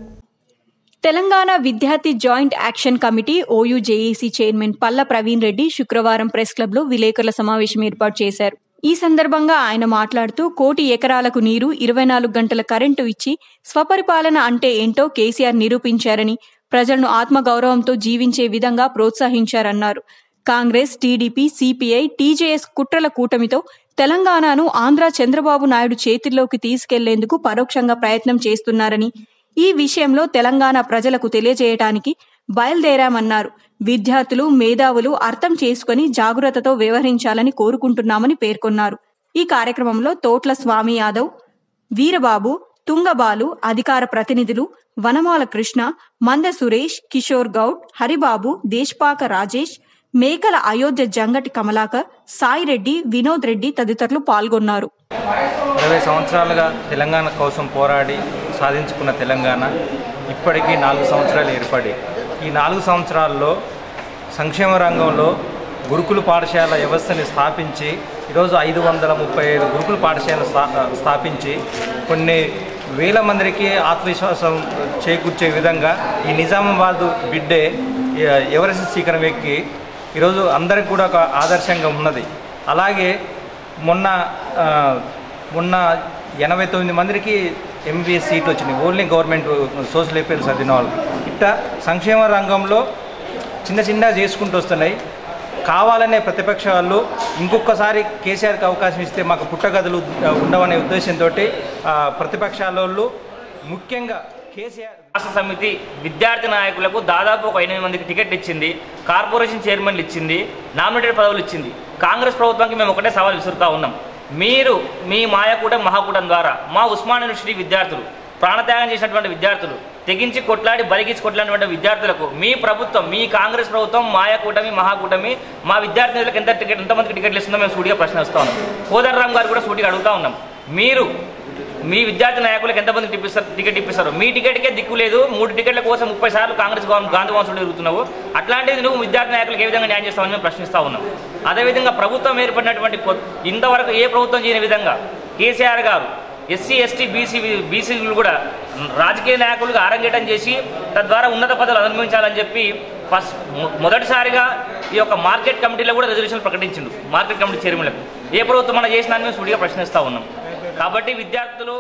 తెలంగాణ విద్యార్థి joint action committee OU JAC chairman Palla Praveen Reddy శుక్రవారం ప్రెస్ క్లబ్లో విలేకరుల సమావేశం ఏర్పాటు చేశారు ఈ సందర్భంగా ఆయన మాట్లాడుతూ కోటి ఎకరాలకు నీరు ఇరవై నాలుగు గంటల కరెంటు ఇచ్చి స్వపరిపాలన అంటే ఏంటో కేసీఆర్ నిరూపించారని ప్రజలను ఆత్మగౌరవంతో జీవించే విధంగా ప్రోత్సహించారన్నారు కాంగ్రెస్ టీడీపీ సిపిఐ టీజేఎస్ కుట్రల కూటమితో తెలంగాణను ఆంధ్ర చంద్రబాబు నాయుడు చేతిల్లోకి తీసుకెళ్లేందుకు పరోక్షంగా ప్రయత్నం చేస్తున్నారని ఈ విషయంలో తెలంగాణ ప్రజలకు తెలియజేయటానికి బయలుదేరామన్నారు విద్యార్థులు మేధావులు అర్థం చేసుకుని జాగ్రత్తతో వ్యవహరించాలని కోరుకుంటున్నామని పేర్కొన్నారు ఈ కార్యక్రమంలో తోట్ల స్వామి యాదవ్ వీరబాబు తుంగబాలు అధికార ప్రతినిధులు వనమాల కృష్ణ మంద సురేష్ కిషోర్ గౌడ్ హరిబాబు దేశ్పాక రాజేష్ మేకల అయోధ్య జంగటి కమలాకర్ సాయిరెడ్డి వినోద్ రెడ్డి తదితరులు పాల్గొన్నారు ఇరవై సంవత్సరాలుగా తెలంగాణ కోసం పోరాడి సాధించుకున్న తెలంగాణ ఇప్పటికీ నాలుగు సంవత్సరాలు ఏర్పడి ఈ నాలుగు సంవత్సరాల్లో సంక్షేమ రంగంలో గురుకుల పాఠశాల వ్యవస్థని స్థాపించి ఈరోజు ఐదు వందల ముప్పై ఐదు గురుకుల పాఠశాల స్థా- స్థాపించి కొన్ని వేల మందికి ఆత్మవిశ్వాసం చేకూర్చే విధంగా ఈ నిజామాబాద్ బిడ్డే ఎ- ఎవరెస్ట్ శిఖరం ఎక్కి ఈరోజు అందరికి కూడా ఒక ఆదర్శంగా ఉన్నది అలాగే మొన్న ఆ, మొన్న ఎనభై తొమ్మిది మందికి ఎంబీఎస్ సీట్లు వచ్చినాయి ఓన్లీ గవర్నమెంట్ సోషల్ వెల్ఫేర్ చదివిన వాళ్ళకి ఇట్లా సంక్షేమ రంగంలో చిన్న చిన్నగా చేసుకుంటూ వస్తున్నాయి కావాలనే ప్రతిపక్ష వాళ్ళు ఇంకొకసారి కేసీఆర్కి అవకాశం ఇస్తే మాకు పుట్టగదులు ఆ, ఉండవనే ఉద్దేశంతో ప్రతిపక్షాల వాళ్ళు ముఖ్యంగా కేసీఆర్ రాష్ట్ర సమితి విద్యార్థి నాయకులకు దాదాపు ఒక ఎనిమిది మందికి టికెట్ ఇచ్చింది కార్పొరేషన్ చైర్మన్లు ఇచ్చింది నామినేటెడ్ పదవులు ఇచ్చింది కాంగ్రెస్ ప్రభుత్వానికి మేము ఒకటే సవాల్ విసురుతా ఉన్నాం మీరు మీ మాయకూటం మహాకూటం ద్వారా మా ఉస్మాన్ యూనివర్సిటీ విద్యార్థులు ప్రాణత్యాగం చేసినటువంటి విద్యార్థులు తెగించి కొట్లాడి బలిగించి కొట్లాడినటువంటి విద్యార్థులకు మీ ప్రభుత్వం మీ కాంగ్రెస్ ప్రభుత్వం మాయకూటమి మహాకూటమి మా విద్యార్థులకు ఎంత టికెట్ ఎంతమందికి టికెట్లు ఇస్తుందో మేము సూటిగా ప్రశ్న వస్తా ఉన్నాం కోదండరామ్ గారు కూడా సూటిగా అడుగుతా ఉన్నాం మీరు మీ విద్యార్థి నాయకులకు ఎంతమంది టిప్పిస్తారు టికెట్ ఇప్పిస్తారు మీ టికెట్కే దిక్కు లేదు మూడు టికెట్ల కోసం ముప్పై సార్లు కాంగ్రెస్ గవర్నమెంట్ గాంధీ వంశుడు తిరుగుతున్నావు అట్లాంటిది నువ్వు విద్యార్థి నాయకులకు ఏ విధంగా న్యాయం చేస్తావని మేము ప్రశ్నిస్తా ఉన్నాం అదేవిధంగా ప్రభుత్వం ఏర్పడినటువంటి కొ- ఇంతవరకు ఏ ప్రభుత్వం చేయని విధంగా కేసీఆర్ గారు ఎస్సీ ఎస్టీ బీసీ బీసీలు కూడా రాజకీయ నాయకులుగా ఆరంగేటం చేసి తద్వారా ఉన్నత పదవులు అనుభవించాలని చెప్పి ఫస్ట్ మొ- మొదటిసారిగా ఈ యొక్క మార్కెట్ కమిటీలో కూడా రిజర్వేషన్ ప్రకటించిండు మార్కెట్ కమిటీ చైర్మన్లకు ఏ ప్రభుత్వం మనం చేసినా అని మేము సుడిగా ప్రశ్నిస్తా ఉన్నాం కాబట్టి విద్యార్థులు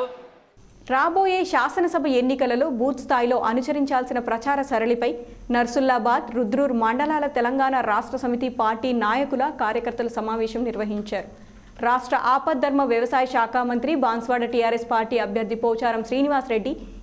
రాబోయే శాసనసభ ఎన్నికలలో బూత్ స్థాయిలో అనుసరించాల్సిన ప్రచార సరళిపై నర్సుల్లాబాద్ రుద్రూర్ మండలాల తెలంగాణ రాష్ట్ర సమితి పార్టీ నాయకుల కార్యకర్తల సమావేశం నిర్వహించారు రాష్ట్ర ఆపద్ధర్మ వ్యవసాయ శాఖ మంత్రి బాన్స్వాడ టీఆర్ఎస్ పార్టీ అభ్యర్థి పోచారం శ్రీనివాస్ రెడ్డి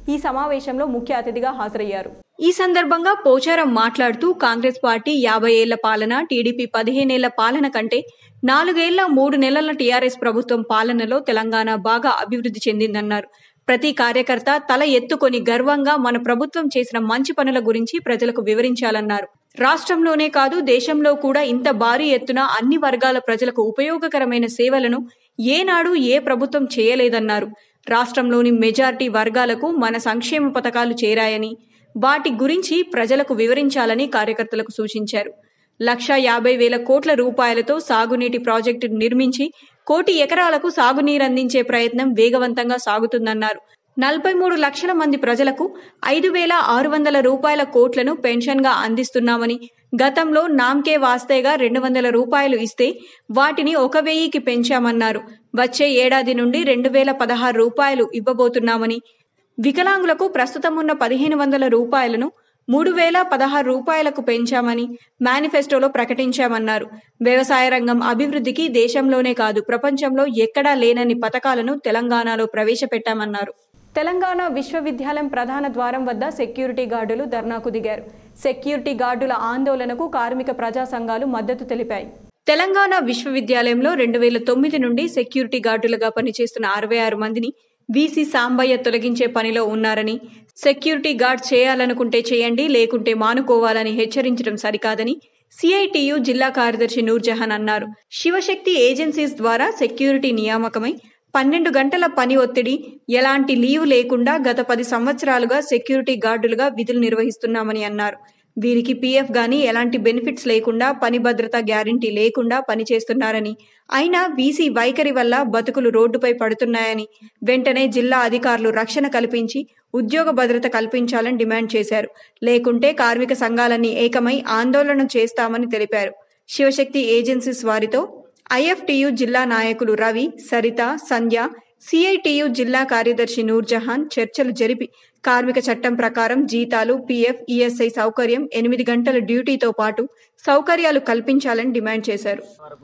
ఈ సమావేశంలో ముఖ్య అతిథిగా హాజరయ్యారు ఈ సందర్భంగా పోచారం మాట్లాడుతూ కాంగ్రెస్ పార్టీ యాభై ఏళ్ల పాలన టీడీపీ పదిహేనేళ్ల పాలన కంటే నాలుగేళ్ల మూడు నెలల టీఆర్ఎస్ ప్రభుత్వం పాలనలో తెలంగాణ బాగా అభివృద్ధి చెందిందన్నారు ప్రతి కార్యకర్త తల ఎత్తుకొని గర్వంగా మన ప్రభుత్వం చేసిన మంచి పనుల గురించి ప్రజలకు వివరించాలన్నారు రాష్ట్రంలోనే కాదు దేశంలో కూడా ఇంత భారీ ఎత్తున అన్ని వర్గాల ప్రజలకు ఉపయోగకరమైన సేవలను ఏనాడు ఏ ప్రభుత్వం చేయలేదన్నారు రాష్ట్రంలోని మెజార్టీ వర్గాలకు మన సంక్షేమ పథకాలు చేరాయని వాటి గురించి ప్రజలకు వివరించాలని కార్యకర్తలకు సూచించారు లక్ష యాభై వేల కోట్ల రూపాయలతో సాగునీటి ప్రాజెక్టు నిర్మించి కోటి ఎకరాలకు సాగునీరందించే ప్రయత్నం వేగవంతంగా సాగుతుందన్నారు నలభై మూడు లక్షల మంది ప్రజలకు ఐదు వేల ఆరు వందల రూపాయల కోట్లను పెన్షన్గా అందిస్తున్నామని గతంలో నామ్కే వాస్తేగా రెండు వందల రూపాయలు ఇస్తే వాటిని ఒక వెయ్యికి పెంచామన్నారు వచ్చే ఏడాది నుండి రెండు వేల పదహారు రూపాయలు ఇవ్వబోతున్నామని వికలాంగులకు ప్రస్తుతం ఉన్న పదిహేను వందల రూపాయలను మూడు వేల పదహారు రూపాయలకు పెంచామని మేనిఫెస్టోలో ప్రకటించామన్నారు వ్యవసాయ రంగం అభివృద్ధికి దేశంలోనే కాదు ప్రపంచంలో ఎక్కడా లేనన్ని పథకాలను తెలంగాణలో ప్రవేశపెట్టామన్నారు తెలంగాణ విశ్వవిద్యాలయం ప్రధాన ద్వారం వద్ద సెక్యూరిటీ గార్డులు ధర్నాకు దిగారు సెక్యూరిటీ గార్డుల ఆందోళనకు కార్మిక ప్రజా సంఘాలు మద్దతు తెలిపాయి తెలంగాణ విశ్వవిద్యాలయంలో రెండు వేల తొమ్మిది నుండి సెక్యూరిటీ గార్డులుగా పనిచేస్తున్న అరవై ఆరు మందిని వీసీ సాంబయ్య తొలగించే పనిలో ఉన్నారని సెక్యూరిటీ గార్డ్ చేయాలనుకుంటే చేయండి లేకుంటే మానుకోవాలని హెచ్చరించడం సరికాదని సిఐటియు జిల్లా కార్యదర్శి నూర్జహాన్ అన్నారు శివశక్తి ఏజెన్సీస్ ద్వారా సెక్యూరిటీ నియామకమై పన్నెండు గంటల పని ఒత్తిడి ఎలాంటి లీవ్ లేకుండా గత పది సంవత్సరాలుగా సెక్యూరిటీ గార్డులుగా విధులు నిర్వహిస్తున్నామని అన్నారు వీరికి పీఎఫ్ గాని ఎలాంటి బెనిఫిట్స్ లేకుండా పని భద్రత గ్యారంటీ లేకుండా పనిచేస్తున్నారని అయినా వీసీ వైఖరి వల్ల బతుకులు రోడ్డుపై పడుతున్నాయని వెంటనే జిల్లా అధికారులు రక్షణ కల్పించి ఉద్యోగ భద్రత కల్పించాలని డిమాండ్ చేశారు లేకుంటే కార్మిక సంఘాలన్నీ ఏకమై ఆందోళన చేస్తామని తెలిపారు శివశక్తి ఏజెన్సీస్ వారితో ఐఎఫ్టియు జిల్లా నాయకులు రవి సరిత సంధ్య సిఐటియు జిల్లా కార్యదర్శి నూర్జహాన్ చర్చలు జరిపి కార్మిక చట్టం ప్రకారం జీతాలు పీఎఫ్ ఈఎస్ఐ సౌకర్యం ఎనిమిది గంటల డ్యూటీతో పాటు సౌకర్యాలు కల్పించాలని డిమాండ్ చేశారు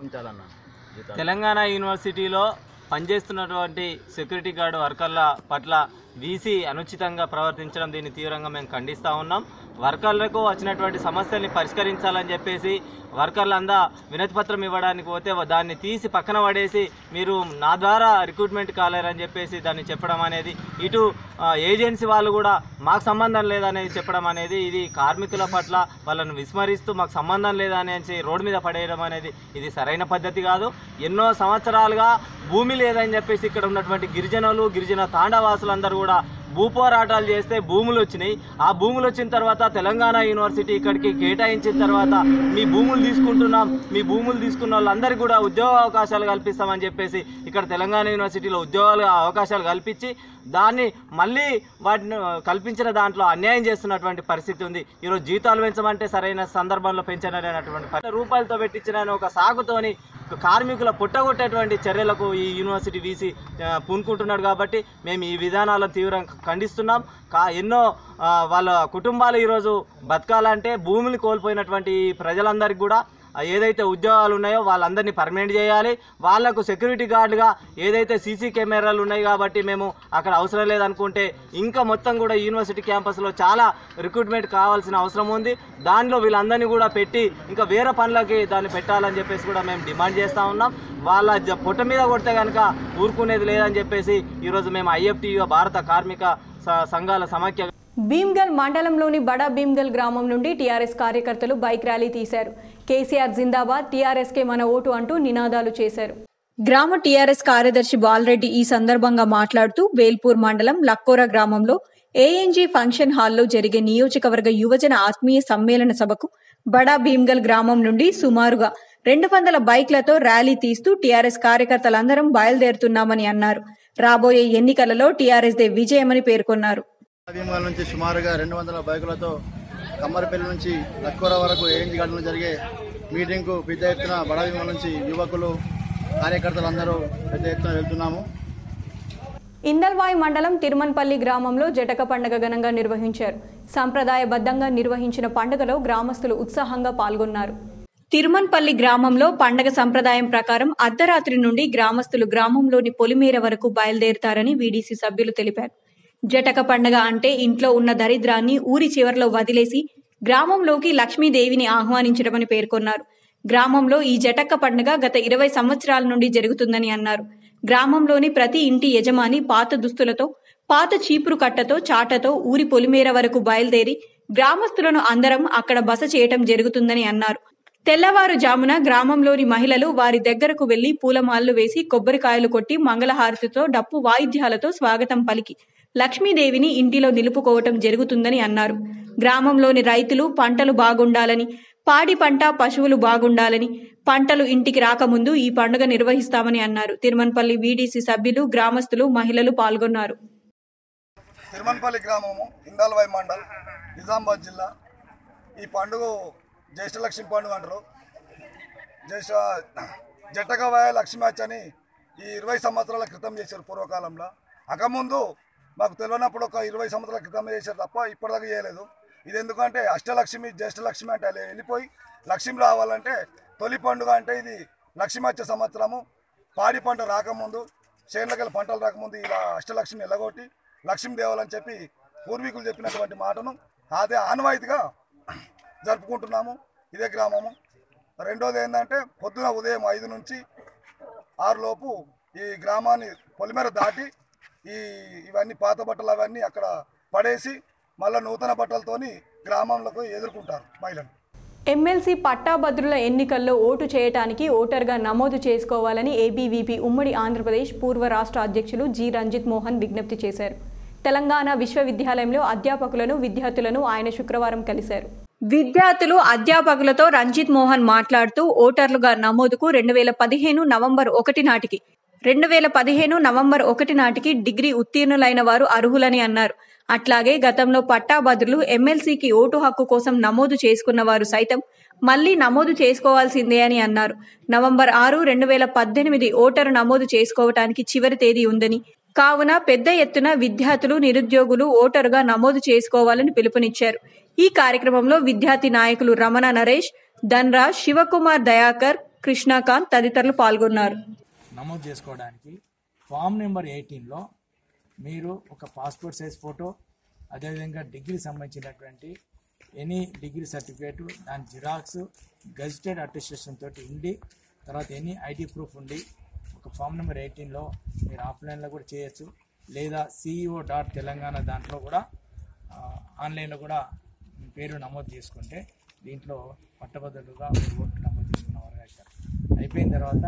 తెలంగాణ యూనివర్సిటీలో పనిచేస్తున్నటువంటి సెక్యూరిటీ గార్డు వర్కర్ల పట్ల వీసీ అనుచితంగా ప్రవర్తించడం దీన్ని తీవ్రంగా మేము ఖండిస్తూ ఉన్నాం వర్కర్లకు వచ్చినటువంటి సమస్యల్ని పరిష్కరించాలని చెప్పేసి వర్కర్లందా వినతి పత్రం ఇవ్వడానికి పోతే దాన్ని తీసి పక్కన పడేసి మీరు నా ద్వారా రిక్రూట్మెంట్ కాలేరని చెప్పేసి దాన్ని చెప్పడం అనేది ఇటు ఆ, ఏజెన్సీ వాళ్ళు కూడా మాకు సంబంధం లేదనేది చెప్పడం అనేది ఇది కార్మికుల పట్ల వాళ్ళను విస్మరిస్తూ మాకు సంబంధం లేదనేసి రోడ్డు మీద పడేయడం అనేది ఇది సరైన పద్ధతి కాదు ఎన్నో సంవత్సరాలుగా భూమి లేదని చెప్పేసి ఇక్కడ ఉన్నటువంటి గిరిజనులు గిరిజన తాండవాసులందరూ కూడా భూ పోరాటాలు చేస్తే భూములు వచ్చినాయి ఆ భూములు వచ్చిన తర్వాత తెలంగాణ యూనివర్సిటీ ఇక్కడికి కేటాయించిన తర్వాత మీ భూములు తీసుకుంటున్నాం మీ భూములు తీసుకున్న వాళ్ళందరికీ కూడా ఉద్యోగ అవకాశాలు కల్పిస్తామని చెప్పేసి ఇక్కడ తెలంగాణ యూనివర్సిటీలో ఉద్యోగాలు అవకాశాలు కల్పించి దాన్ని మళ్ళీ వాటిని కల్పించిన దాంట్లో అన్యాయం చేస్తున్నటువంటి పరిస్థితి ఉంది ఈరోజు జీతాలు పెంచమంటే సరైన సందర్భంలో పెంచనటువంటి పది రూపాయలతో పెట్టించిన ఒక సాగుతోని కార్మికుల పుట్టగొట్టేటువంటి చర్యలకు ఈ యూనివర్సిటీ వీసీ ఆ, పూనుకుంటున్నాడు కాబట్టి మేము ఈ విధానాలను తీవ్రంగా ఖండిస్తున్నాం కా ఎన్నో ఆ, వాళ్ళ కుటుంబాలు ఈరోజు బతకాలంటే భూములు కోల్పోయినటువంటి ఈ ప్రజలందరికీ కూడా ఆ, ఏదైతే ఉద్యోగాలు ఉన్నాయో వాళ్ళందరినీ పర్మనెంట్ చేయాలి వాళ్లకు సెక్యూరిటీ గార్డుగా ఏదైతే సీసీ కెమెరాలు ఉన్నాయి కాబట్టి మేము అక్కడ అవసరం లేదనుకుంటే ఇంకా మొత్తం కూడా యూనివర్సిటీ క్యాంపస్లో చాలా రిక్రూట్మెంట్ కావాల్సిన అవసరం ఉంది దానిలో వీళ్ళందరినీ కూడా పెట్టి ఇంకా వేరే పనులకి దాన్ని పెట్టాలని చెప్పేసి కూడా మేము డిమాండ్ చేస్తూ ఉన్నాం వాళ్ళ జ- పొట్ట మీద కొడితే కనుక ఊరుకునేది లేదని చెప్పేసి ఈరోజు మేము ఐఎఫ్టీ భారత కార్మిక స- సంఘాల సమాఖ్య భీమ్గల్ మండలంలోని బడా భీమ్గల్ గ్రామం నుండి టీఆర్ఎస్ కార్యకర్తలు బైక్ ర్యాలీ తీశారు కేసీఆర్ జిందాబాద్ టీఆర్ఎస్కే మన ఓటు అంటూ నినాదాలు చేశారు గ్రామ టీఆర్ఎస్ కార్యదర్శి బాలరెడ్డి ఈ సందర్భంగా మాట్లాడుతూ వేల్పూర్ మండలం లక్కోర గ్రామంలో ఏఎన్జీ ఫంక్షన్ హాల్లో జరిగే నియోజకవర్గ యువజన ఆత్మీయ సమ్మేళన సభకు బడా భీమ్గల్ గ్రామం నుండి సుమారుగా రెండు వందల బైక్లతో ర్యాలీ తీస్తూ టీఆర్ఎస్ కార్యకర్తలందరం బయలుదేరుతున్నామని అన్నారు రాబోయే ఎన్నికలలో టీఆర్ఎస్ దే విజయమని పేర్కొన్నారు భీమాల నుంచి సుమారుగా రెండు వందల బైకులతో కమ్మరిపల్లి నుంచి లక్కూర వరకు ఏఎన్జీ గార్డులో జరిగే మీటింగ్కు పెద్ద ఎత్తున బడాభీమాల నుంచి యువకులు కార్యకర్తలు అందరూ పెద్ద ఎత్తున వెళ్తున్నాము ఇందల్వాయి మండలం తిరుమన్పల్లి గ్రామంలో జటక పండుగ ఘనంగా నిర్వహించారు సంప్రదాయబద్ధంగా నిర్వహించిన పండుగలో గ్రామస్తులు ఉత్సాహంగా పాల్గొన్నారు తిరుమన్పల్లి గ్రామంలో పండగ సంప్రదాయం ప్రకారం అర్ధరాత్రి నుండి గ్రామస్తులు గ్రామంలోని పొలిమేర వరకు బయలుదేరుతారని వీడీసీ సభ్యులు తెలిపారు జటక పండగ అంటే ఇంట్లో ఉన్న దరిద్రాన్ని ఊరి చివర్లో వదిలేసి గ్రామంలోకి లక్ష్మీదేవిని ఆహ్వానించడమని పేర్కొన్నారు గ్రామంలో ఈ జటక్క పండుగ గత ఇరవై సంవత్సరాల నుండి జరుగుతుందని అన్నారు గ్రామంలోని ప్రతి ఇంటి యజమాని పాత దుస్తులతో పాత చీపురు కట్టతో చాటతో ఊరి పొలిమేర వరకు బయలుదేరి గ్రామస్తులను అందరం అక్కడ బస చేయటం జరుగుతుందని అన్నారు తెల్లవారుజామున గ్రామంలోని మహిళలు వారి దగ్గరకు వెళ్లి పూలమాలలు వేసి కొబ్బరికాయలు కొట్టి మంగళహారతితో డప్పు వాయిద్యాలతో స్వాగతం పలికి లక్ష్మీదేవిని ఇంటిలో నిలుపుకోవటం జరుగుతుందని అన్నారు గ్రామంలోని రైతులు పంటలు బాగుండాలని పాడి పంట పశువులు బాగుండాలని పంటలు ఇంటికి రాకముందు ఈ పండుగ నిర్వహిస్తామని అన్నారు తిరుమన్పల్లి వీడీసీ సభ్యులు గ్రామస్తులు మహిళలు పాల్గొన్నారు తిరుమన్పల్లి గ్రామము ఇందాలవాయి మండల్ నిజామాబాద్ జిల్లా ఈ పండుగ జ్యేష్ఠలక్ష్మి పండుగ అంటారు జ్యేష్ఠ జట్టకవాయ లక్ష్మీమాచ్ అని ఈ ఇరవై సంవత్సరాల క్రితం చేశారు పూర్వకాలంలో అకముందు మాకు తెలియనప్పుడు ఒక ఇరవై సంవత్సరాల క్రితం చేశారు తప్ప ఇప్పటిదాకా చేయలేదు ఇది ఎందుకంటే అష్టలక్ష్మి జ్యేష్ఠలక్ష్మి అంటే అలా వెళ్ళిపోయి లక్ష్మి రావాలంటే తొలి పండుగ అంటే ఇది లక్ష్మి వచ్చే సంవత్సరము పాడి పంట రాకముందు చేనులకెళ్ళి పంటలు రాకముందు ఇలా అష్టలక్ష్మి ఎల్లగొట్టి లక్ష్మీ దేవాలని చెప్పి పూర్వీకులు చెప్పినటువంటి మాటను అదే ఆనవాయితీగా జరుపుకుంటున్నాము ఇదే గ్రామము రెండోది ఏంటంటే పొద్దున ఉదయం ఐదు నుంచి ఆరు లోపు ఈ గ్రామాన్ని పొలిమేర దాటి ఈ ఇవన్నీ పాత బట్టలు అవన్నీ అక్కడ పడేసి మళ్ళీ నూతన బట్టలతోని గ్రామంలోకి ఎదుర్కొంటారు మహిళలు ఎమ్మెల్సీ పట్టాభద్రుల ఎన్నికల్లో ఓటు చేయటానికి ఓటర్గా నమోదు చేసుకోవాలని ఏబీవీపీ ఉమ్మడి ఆంధ్రప్రదేశ్ పూర్వ రాష్ట్ర అధ్యక్షులు జి రంజిత్ మోహన్ విజ్ఞప్తి చేశారు తెలంగాణ విశ్వవిద్యాలయంలో అధ్యాపకులను విద్యార్థులను ఆయన శుక్రవారం కలిశారు విద్యార్థులు అధ్యాపకులతో రంజిత్ మోహన్ మాట్లాడుతూ ఓటర్లుగా నమోదుకు రెండు వేల పదిహేను నవంబర్ ఒకటి నాటికి రెండు వేల పదిహేను నవంబర్ ఒకటి నాటికి డిగ్రీ ఉత్తీర్ణులైన వారు అర్హులని అన్నారు అట్లాగే గతంలో పట్టాభద్రులు ఎమ్మెల్సీకి ఓటు హక్కు కోసం నమోదు చేసుకున్న వారు సైతం మళ్లీ నమోదు చేసుకోవాల్సిందే అని అన్నారు నవంబర్ ఆరు రెండు వేల పద్దెనిమిది ఓటరు నమోదు చేసుకోవటానికి చివరి తేదీ ఉందని కావున పెద్ద ఎత్తున విద్యార్థులు నిరుద్యోగులు ఓటరుగా నమోదు చేసుకోవాలని పిలుపునిచ్చారు ఈ కార్యక్రమంలో విద్యార్థి నాయకులు రమణ నరేష్ ధన్రాజ్ శివకుమార్ దయాకర్ కృష్ణాకాంత్ తదితరులు పాల్గొన్నారు నమోదు చేసుకోవడానికి ఫామ్ నెంబర్ ఎయిటీన్లో మీరు ఒక పాస్పోర్ట్ సైజ్ ఫోటో అదేవిధంగా డిగ్రీ సంబంధించినటువంటి ఎనీ డిగ్రీ సర్టిఫికేట్ దాని జిరాక్స్ గజిటెడ్ అటెస్టేషన్ తోటి ఉండి తర్వాత ఎనీ ఐడి ప్రూఫ్ ఉండి ఒక ఫామ్ నెంబర్ ఎయిటీన్లో మీరు ఆఫ్లైన్లో కూడా చేయొచ్చు లేదా సిఇఓ డాట్ తెలంగాణ దాంట్లో కూడా ఆ, ఆన్లైన్లో కూడా మీ పేరు నమోదు చేసుకుంటే దీంట్లో పట్టభద్రులుగా మీరు ఓటు నమోదు చేసుకున్న వారు అవుతారు అయిపోయిన తర్వాత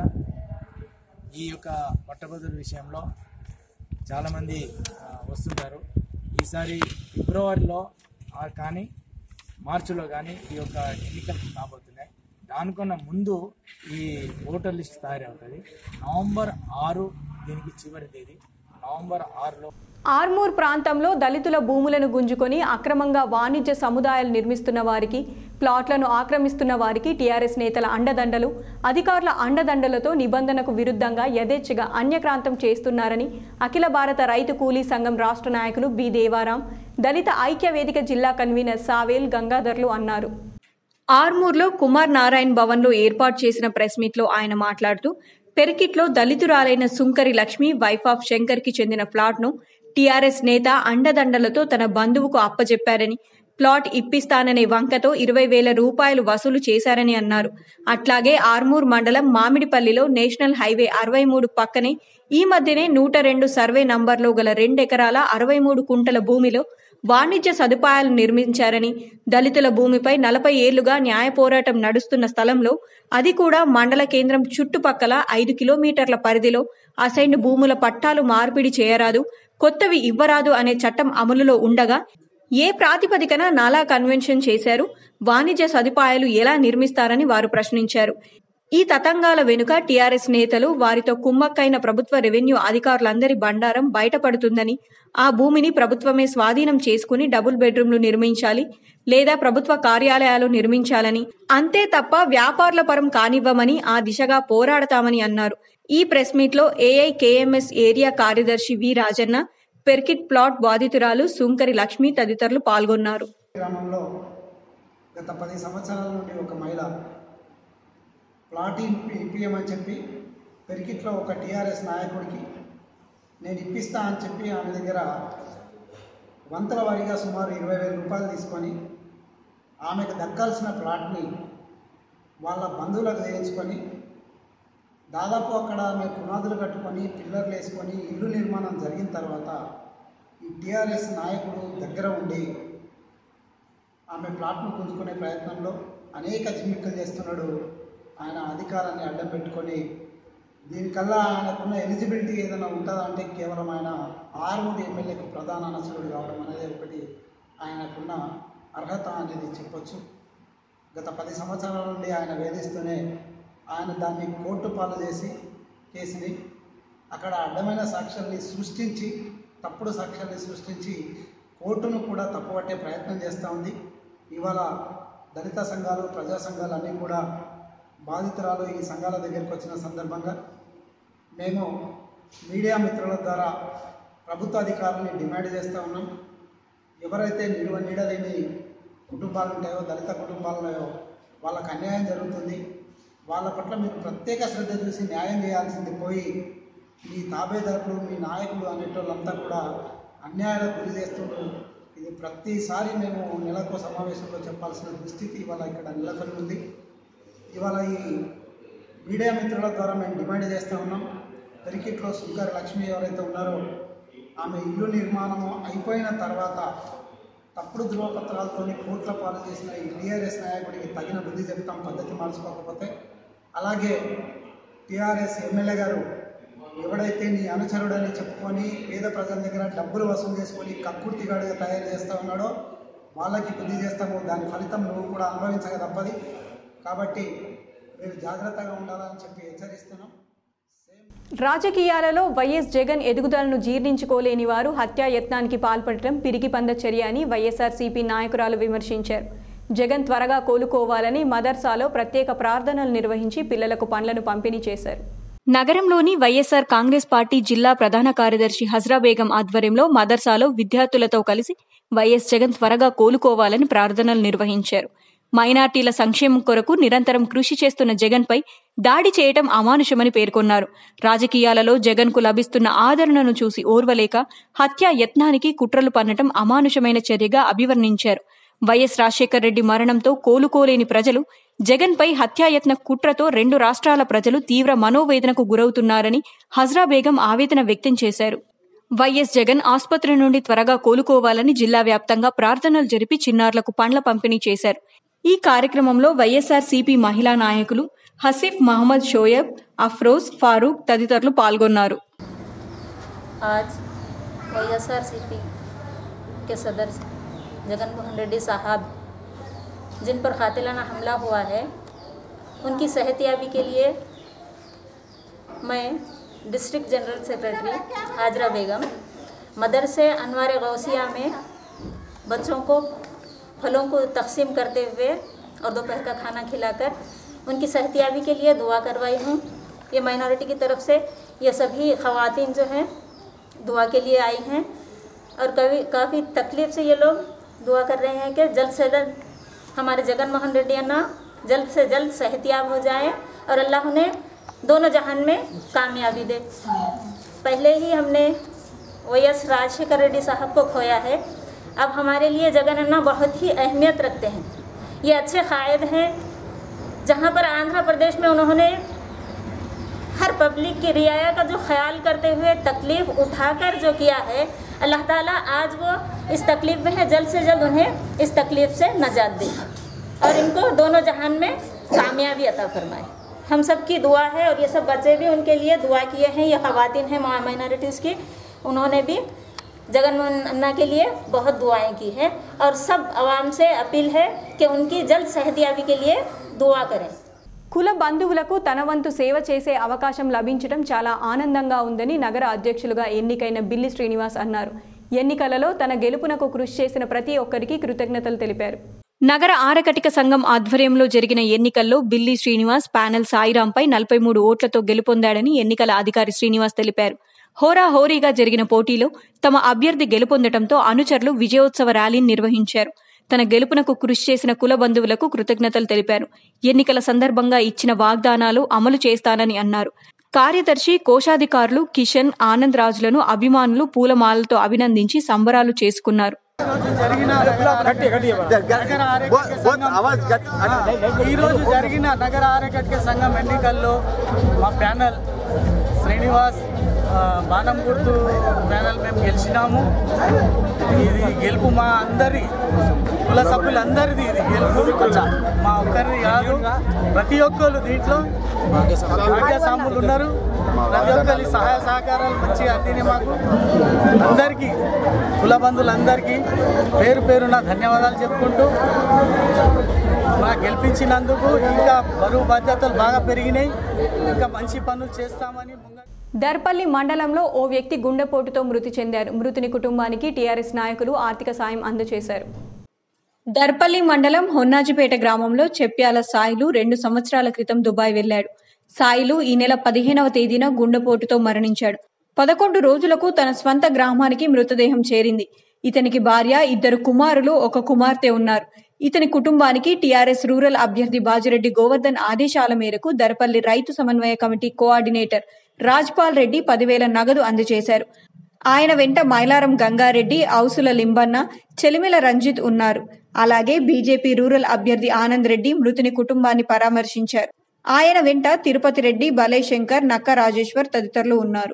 ఈ యొక్క పట్టభద్రుల విషయంలో చాలామంది ఆ, వస్తుంటారు ఈసారి ఫిబ్రవరిలో ఆ, కానీ మార్చిలో కానీ ఈ యొక్క ఎన్నికలు కాబోతున్నాయి దానికన్నా ముందు ఈ ఓటర్ లిస్ట్ తయారవుతుంది నవంబర్ ఆరు దీనికి చివరి తేదీ నవంబర్ ఆరులో ఆర్మూర్ ప్రాంతంలో దళితుల భూములను గుంజుకొని అక్రమంగా వాణిజ్య సముదాయాలు నిర్మిస్తున్న వారికి ప్లాట్లను ఆక్రమిస్తున్న వారికి టీఆర్ఎస్ నేతల అండదండలు అధికారుల అండదండలతో నిబంధనకు విరుద్ధంగా యథేచ్ఛగా అన్యక్రాంతం చేస్తున్నారని అఖిల భారత రైతు కూలీ సంఘం రాష్ట్ర నాయకులు బి దేవారాం దళిత ఐక్య వేదిక జిల్లా కన్వీనర్ సావేల్ గంగాధర్లు అన్నారు ఆర్మూర్లో కుమార్ నారాయణ్ భవన్లో ఏర్పాటు చేసిన ప్రెస్ మీట్లో ఆయన మాట్లాడుతూ పెరికిట్లో దళితురాలైన సుంకరి లక్ష్మి వైఫ్ ఆఫ్ శంకర్కి చెందిన ప్లాట్ను టీఆర్ఎస్ నేత అండదండలతో తన బంధువుకు అప్పజెప్పారని ప్లాట్ ఇప్పిస్తాననే వంకతో ఇరవై వేల రూపాయలు వసూలు చేశారని అన్నారు అట్లాగే ఆర్మూర్ మండలం మామిడిపల్లిలో నేషనల్ హైవే అరవై మూడు పక్కనే ఈ మధ్యనే నూట రెండు సర్వే నంబర్లో గల రెండెకరాల అరవై మూడు కుంటల భూమిలో వాణిజ్య సదుపాయాలు నిర్మించారని దళితుల భూమిపై నలభై ఏళ్లుగా న్యాయ పోరాటం నడుస్తున్న స్థలంలో అది కూడా మండల కేంద్రం చుట్టుపక్కల ఐదు కిలోమీటర్ల పరిధిలో అసైన్డ్ భూముల పట్టాలు మార్పిడి చేయరాదు కొత్తవి ఇవ్వరాదు అనే చట్టం అమలులో ఉండగా ఏ ప్రాతిపదికన నాలా కన్వెన్షన్ చేశారు వాణిజ్య సదుపాయాలు ఎలా నిర్మిస్తారని వారు ప్రశ్నించారు ఈ తతంగాల వెనుక టీఆర్ఎస్ నేతలు వారితో కుమ్మక్కైన ప్రభుత్వ రెవెన్యూ అధికారులందరి బండారం బయటపడుతుందని ఆ భూమిని ప్రభుత్వమే స్వాధీనం చేసుకుని డబుల్ బెడ్రూమ్లు నిర్మించాలి లేదా ప్రభుత్వ కార్యాలయాలు నిర్మించాలని అంతే తప్ప వ్యాపారుల పరం కానివ్వమని ఆ దిశగా పోరాడతామని అన్నారు ఈ ప్రెస్ మీట్లో ఏఐకేఎంఎస్ ఏరియా కార్యదర్శి వి రాజన్న పెర్కిట్ ప్లాట్ బాధితురాలు సుంకరి లక్ష్మి తదితరులు పాల్గొన్నారు గ్రామంలో గత పది సంవత్సరాల నుండి ఒక మహిళ ప్లాట్ ఇప్పి ఇప్పియమని చెప్పి పెరికిట్లో ఒక టీఆర్ఎస్ నాయకుడికి నేను ఇప్పిస్తా అని చెప్పి ఆమె దగ్గర వంతుల వారీగా సుమారు ఇరవై వేల రూపాయలు తీసుకొని ఆమెకు దక్కాల్సిన ప్లాట్ని వాళ్ళ బంధువులకు వేయించుకొని దాదాపు అక్కడ ఆమె పునాదులు కట్టుకొని పిల్లర్లు వేసుకొని ఇల్లు నిర్మాణం జరిగిన తర్వాత ఈ టీఆర్ఎస్ నాయకుడు దగ్గర ఉండి ఆమె ప్లాట్ను పుంజుకునే ప్రయత్నంలో అనేక జిమ్మిక్కలు చేస్తున్నాడు ఆయన అధికారాన్ని అడ్డం పెట్టుకొని దీనికల్లా ఆయనకున్న ఎలిజిబిలిటీ ఏదైనా ఉంటుందా అంటే కేవలం ఆయన ఆరుగురు ఎమ్మెల్యేకు ప్రధాన అనసురుడు కావడం అనేది ఒకటి ఆయనకున్న అర్హత అనేది చెప్పొచ్చు గత పది సంవత్సరాల నుండి ఆయన వేధిస్తూనే ఆయన దాన్ని కోర్టు పాలు చేసి కేసుని అక్కడ అడ్డమైన సాక్ష్యాల్ని సృష్టించి తప్పుడు సాక్ష్యాల్ని సృష్టించి కోర్టును కూడా తప్పుపట్టే ప్రయత్నం చేస్తూ ఉంది ఇవాళ దళిత సంఘాలు ప్రజా సంఘాలు అన్నీ కూడా బాధితురాలు ఈ సంఘాల దగ్గరికి వచ్చిన సందర్భంగా మేము మీడియా మిత్రుల ద్వారా ప్రభుత్వ అధికారులని డిమాండ్ చేస్తూ ఉన్నాం ఎవరైతే నిలువ నీడలేని కుటుంబాలు ఉంటాయో దళిత కుటుంబాలలో వాళ్ళకు అన్యాయం జరుగుతుంది వాళ్ళ పట్ల మీరు ప్రత్యేక శ్రద్ధ చూసి న్యాయం చేయాల్సింది పోయి మీ తాబేదారులు మీ నాయకులు అనేటోళ్ళంతా కూడా అన్యాయాలకు గురి చేస్తుండ్రు ఇది ప్రతిసారి మేము నెలకు సమావేశంలో చెప్పాల్సిన దుస్థితి ఇవాళ ఇక్కడ నెలకొని ఉంది ఇవాళ ఈ మీడియా మిత్రుల ద్వారా మేము డిమాండ్ చేస్తూ ఉన్నాం పెరికిట్లో సుంకర్ లక్ష్మి ఎవరైతే ఉన్నారో ఆమె ఇల్లు నిర్మాణము అయిపోయిన తర్వాత తప్పుడు ధృవపత్రాలతో కోట్ల పాలు చేసిన ఈ టీఆర్ఎస్ నాయకుడికి తగిన బుద్ధి చెప్తాం పద్ధతి మార్చుకోకపోతే అలాగే టీఆర్ఎస్ ఎమ్మెల్యే గారు ఎవడైతే నీ అనుచరుడని చెప్పుకొని పేద ప్రజల దగ్గర డబ్బులు వసూలు చేసుకొని కక్కుర్తిగాడిగా తయారు చేస్తూ ఉన్నాడో వాళ్ళకి బుద్ధి చేస్తాము దాని ఫలితం నువ్వు కూడా అనుభవించక తప్పది కాబట్టి మీరు జాగ్రత్తగా ఉండాలని చెప్పి హెచ్చరిస్తున్నాం రాజకీయాలలో వైఎస్ జగన్ ఎదుగుదలను జీర్ణించుకోలేని వారు హత్యా యత్నానికి పాల్పడటం పిరికిపంద చర్య అని వైఎస్ఆర్సీపీ నాయకురాలు విమర్శించారు జగన్ త్వరగా కోలుకోవాలని మదర్సాలో ప్రత్యేక ప్రార్థనలు నిర్వహించి పిల్లలకు పండ్లను పంపిణీ చేశారు నగరంలోని వైఎస్ఆర్ కాంగ్రెస్ పార్టీ జిల్లా ప్రధాన కార్యదర్శి హజ్రా బేగం ఆధ్వర్యంలో మదర్సాలో విద్యార్థులతో కలిసి వైఎస్ జగన్ త్వరగా కోలుకోవాలని ప్రార్థనలు నిర్వహించారు మైనార్టీల సంక్షేమం కొరకు నిరంతరం కృషి చేస్తున్న జగన్పై దాడి చేయటం అమానుషమని పేర్కొన్నారు రాజకీయాలలో జగన్కు లభిస్తున్న ఆదరణను చూసి ఓర్వలేక హత్యా యత్నానికి కుట్రలు పన్నటం అమానుషమైన చర్యగా అభివర్ణించారు వైఎస్ రాజశేఖర్ రెడ్డి మరణంతో కోలుకోలేని ప్రజలు జగన్పై హత్యాయత్న కుట్రతో రెండు రాష్ట్రాల ప్రజలు తీవ్ర మనోవేదనకు గురవుతున్నారని హజ్రా బేగం ఆవేదన వ్యక్తం చేశారు వైఎస్ జగన్ ఆసుపత్రి నుండి త్వరగా కోలుకోవాలని జిల్లా వ్యాప్తంగా ప్రార్థనలు జరిపి చిన్నారులకు పండ్ల పంపిణీ చేశారు ఈ కార్యక్రమంలో వైఎస్ఆర్ సిపి మహిళా నాయకులు హసీఫ్ మహమ్మద్ షోయబ్ అఫ్రోజ్ ఫారూక్ తదితరులు పాల్గొన్నారు आज वाईएसआरसीपी के सदर जगन मोहन रेड्डी साहब जिन पर कातिलाना हमला हुआ है उनकी सेहतियाबी के लिए मैं district general secretary Hajra Begum मदरसे अनवार गौसिया में बच्चों को फलों को तकसीम करते हुए और दोपहर का खाना खिलाकर उनकी सेहतियाबी के लिए दुआ करवाई हूँ ये माइनॉरिटी की तरफ से ये सभी ख़वातीन जो हैं दुआ के लिए आई हैं और कभी काफ़ी तकलीफ़ से ये लोग दुआ कर रहे हैं कि जल्द से जल्द हमारे जगन मोहन रेड्डी अन्ना जल्द से जल्द सेहतियाब हो जाएं और अल्लाह उन्हें दोनों जहान में कामयाबी दे पहले ही हमने वाई एस राजशेखर रेड्डी साहब को खोया है अब हमारे लिए जगन अन्ना बहुत ही अहमियत रखते हैं ये अच्छे कायद हैं जहाँ पर आंध्र प्रदेश में उन्होंने हर पब्लिक की रियाया का जो ख्याल करते हुए तकलीफ़ उठाकर जो किया है अल्लाह ताला आज वो इस तकलीफ़ में है जल्द से जल्द उन्हें इस तकलीफ़ से नजात दे और इनको दोनों जहान में कामयाबी अता फरमाए हम सब की दुआ है और ये सब बच्चे भी उनके लिए दुआ किए हैं ये ख़वातीन हैं माइनॉरिटीज़ की उन्होंने भी जगन मोहन अन्ना के लिए बहुत दुआएं की हैं और सब आवाम से अपील है कि उनकी जल्द सेहतियाबी के लिए दुआ करें కుల బంధువులకు తన వంతు సేవ చేసే అవకాశం లభించడం చాలా ఆనందంగా ఉందని నగర అధ్యక్షులుగా ఎన్నికైన బిల్లి శ్రీనివాస్ అన్నారు ఎన్నికలలో తన గెలుపునకు కృషి చేసిన ప్రతి ఒక్కరికి కృతజ్ఞతలు తెలిపారు నగర ఆరకటిక సంఘం ఆధ్వర్యంలో జరిగిన ఎన్నికల్లో బిల్లి శ్రీనివాస్ ప్యానెల్ సాయిరాంపై నలభై మూడు ఓట్లతో గెలుపొందాడని ఎన్నికల అధికారి శ్రీనివాస్ తెలిపారు హోరాహోరీగా జరిగిన పోటీలో తమ అభ్యర్థి గెలుపొందటంతో అనుచరులు విజయోత్సవ ర్యాలీని నిర్వహించారు తన గెలుపునకు కృషి చేసిన కుల బంధువులకు కృతజ్ఞతలు తెలిపారు ఎన్నికల సందర్భంగా ఇచ్చిన వాగ్దానాలు అమలు చేస్తానని అన్నారు కార్యదర్శి కోశాధికారులు కిషన్ ఆనంద్ రాజులను అభిమానులు పూలమాలతో అభినందించి సంబరాలు చేసుకున్నారు ఈ రోజు జరిగిన నగర ఆరోగ్య సంఘం ఎన్నికల్లో మా ప్యానల్ శ్రీనివాస్ ఆ, బాణం గుర్తు ప్యానల్ మేము గెలిచినాము ఇది గెలుపు మా అందరి కుల సభ్యులందరిది ఇది గెలుపు మా ఒక్కరిది కాదు ప్రతి ఒక్కరు దీంట్లో భాగ్యసాములు ఉన్నారు ప్రతి ఒక్కరి సహాయ సహకారాలు మంచిగా అందినాయి మాకు అందరికీ కుల బంధువులందరికీ పేరు పేరున ధన్యవాదాలు చెప్పుకుంటూ మా గెలిపించినందుకు ఇంకా బరువు బాధ్యతలు బాగా పెరిగినాయి ఇంకా మంచి పనులు చేస్తామని దర్పల్లి మండలంలో ఓ వ్యక్తి గుండెపోటుతో మృతి చెందారు మృతుని కుటుంబానికి టీఆర్ఎస్ నాయకులు ఆర్థిక సాయం అందజేశారు దర్పల్లి మండలం హొన్నాజిపేట గ్రామంలో చెప్యాల సాయిలు రెండు సంవత్సరాల క్రితం దుబాయ్ వెళ్లాడు సాయిలు ఈ నెల పదిహేనవ తేదీన గుండెపోటుతో మరణించాడు పదకొండు రోజులకు తన స్వంత గ్రామానికి మృతదేహం చేరింది ఇతనికి భార్య ఇద్దరు కుమారులు ఒక కుమార్తె ఉన్నారు ఇతని కుటుంబానికి టీఆర్ఎస్ రూరల్ అభ్యర్థి బాజిరెడ్డి గోవర్ధన్ ఆదేశాల మేరకు దర్పల్లి రైతు సమన్వయ కమిటీ కోఆర్డినేటర్ రాజ్పాల్ రెడ్డి పదివేల నగదు అందజేశారు ఆయన వెంట మైలారం గంగారెడ్డి ఔసుల లింబన్న చెలిమిల రంజిత్ ఉన్నారు అలాగే బీజేపీ రూరల్ అభ్యర్థి ఆనంద్ రెడ్డి మృతుని కుటుంబాన్ని పరామర్శించారు ఆయన వెంట తిరుపతి రెడ్డి బలై శంకర్ నక్క రాజేశ్వర్ తదితరులు ఉన్నారు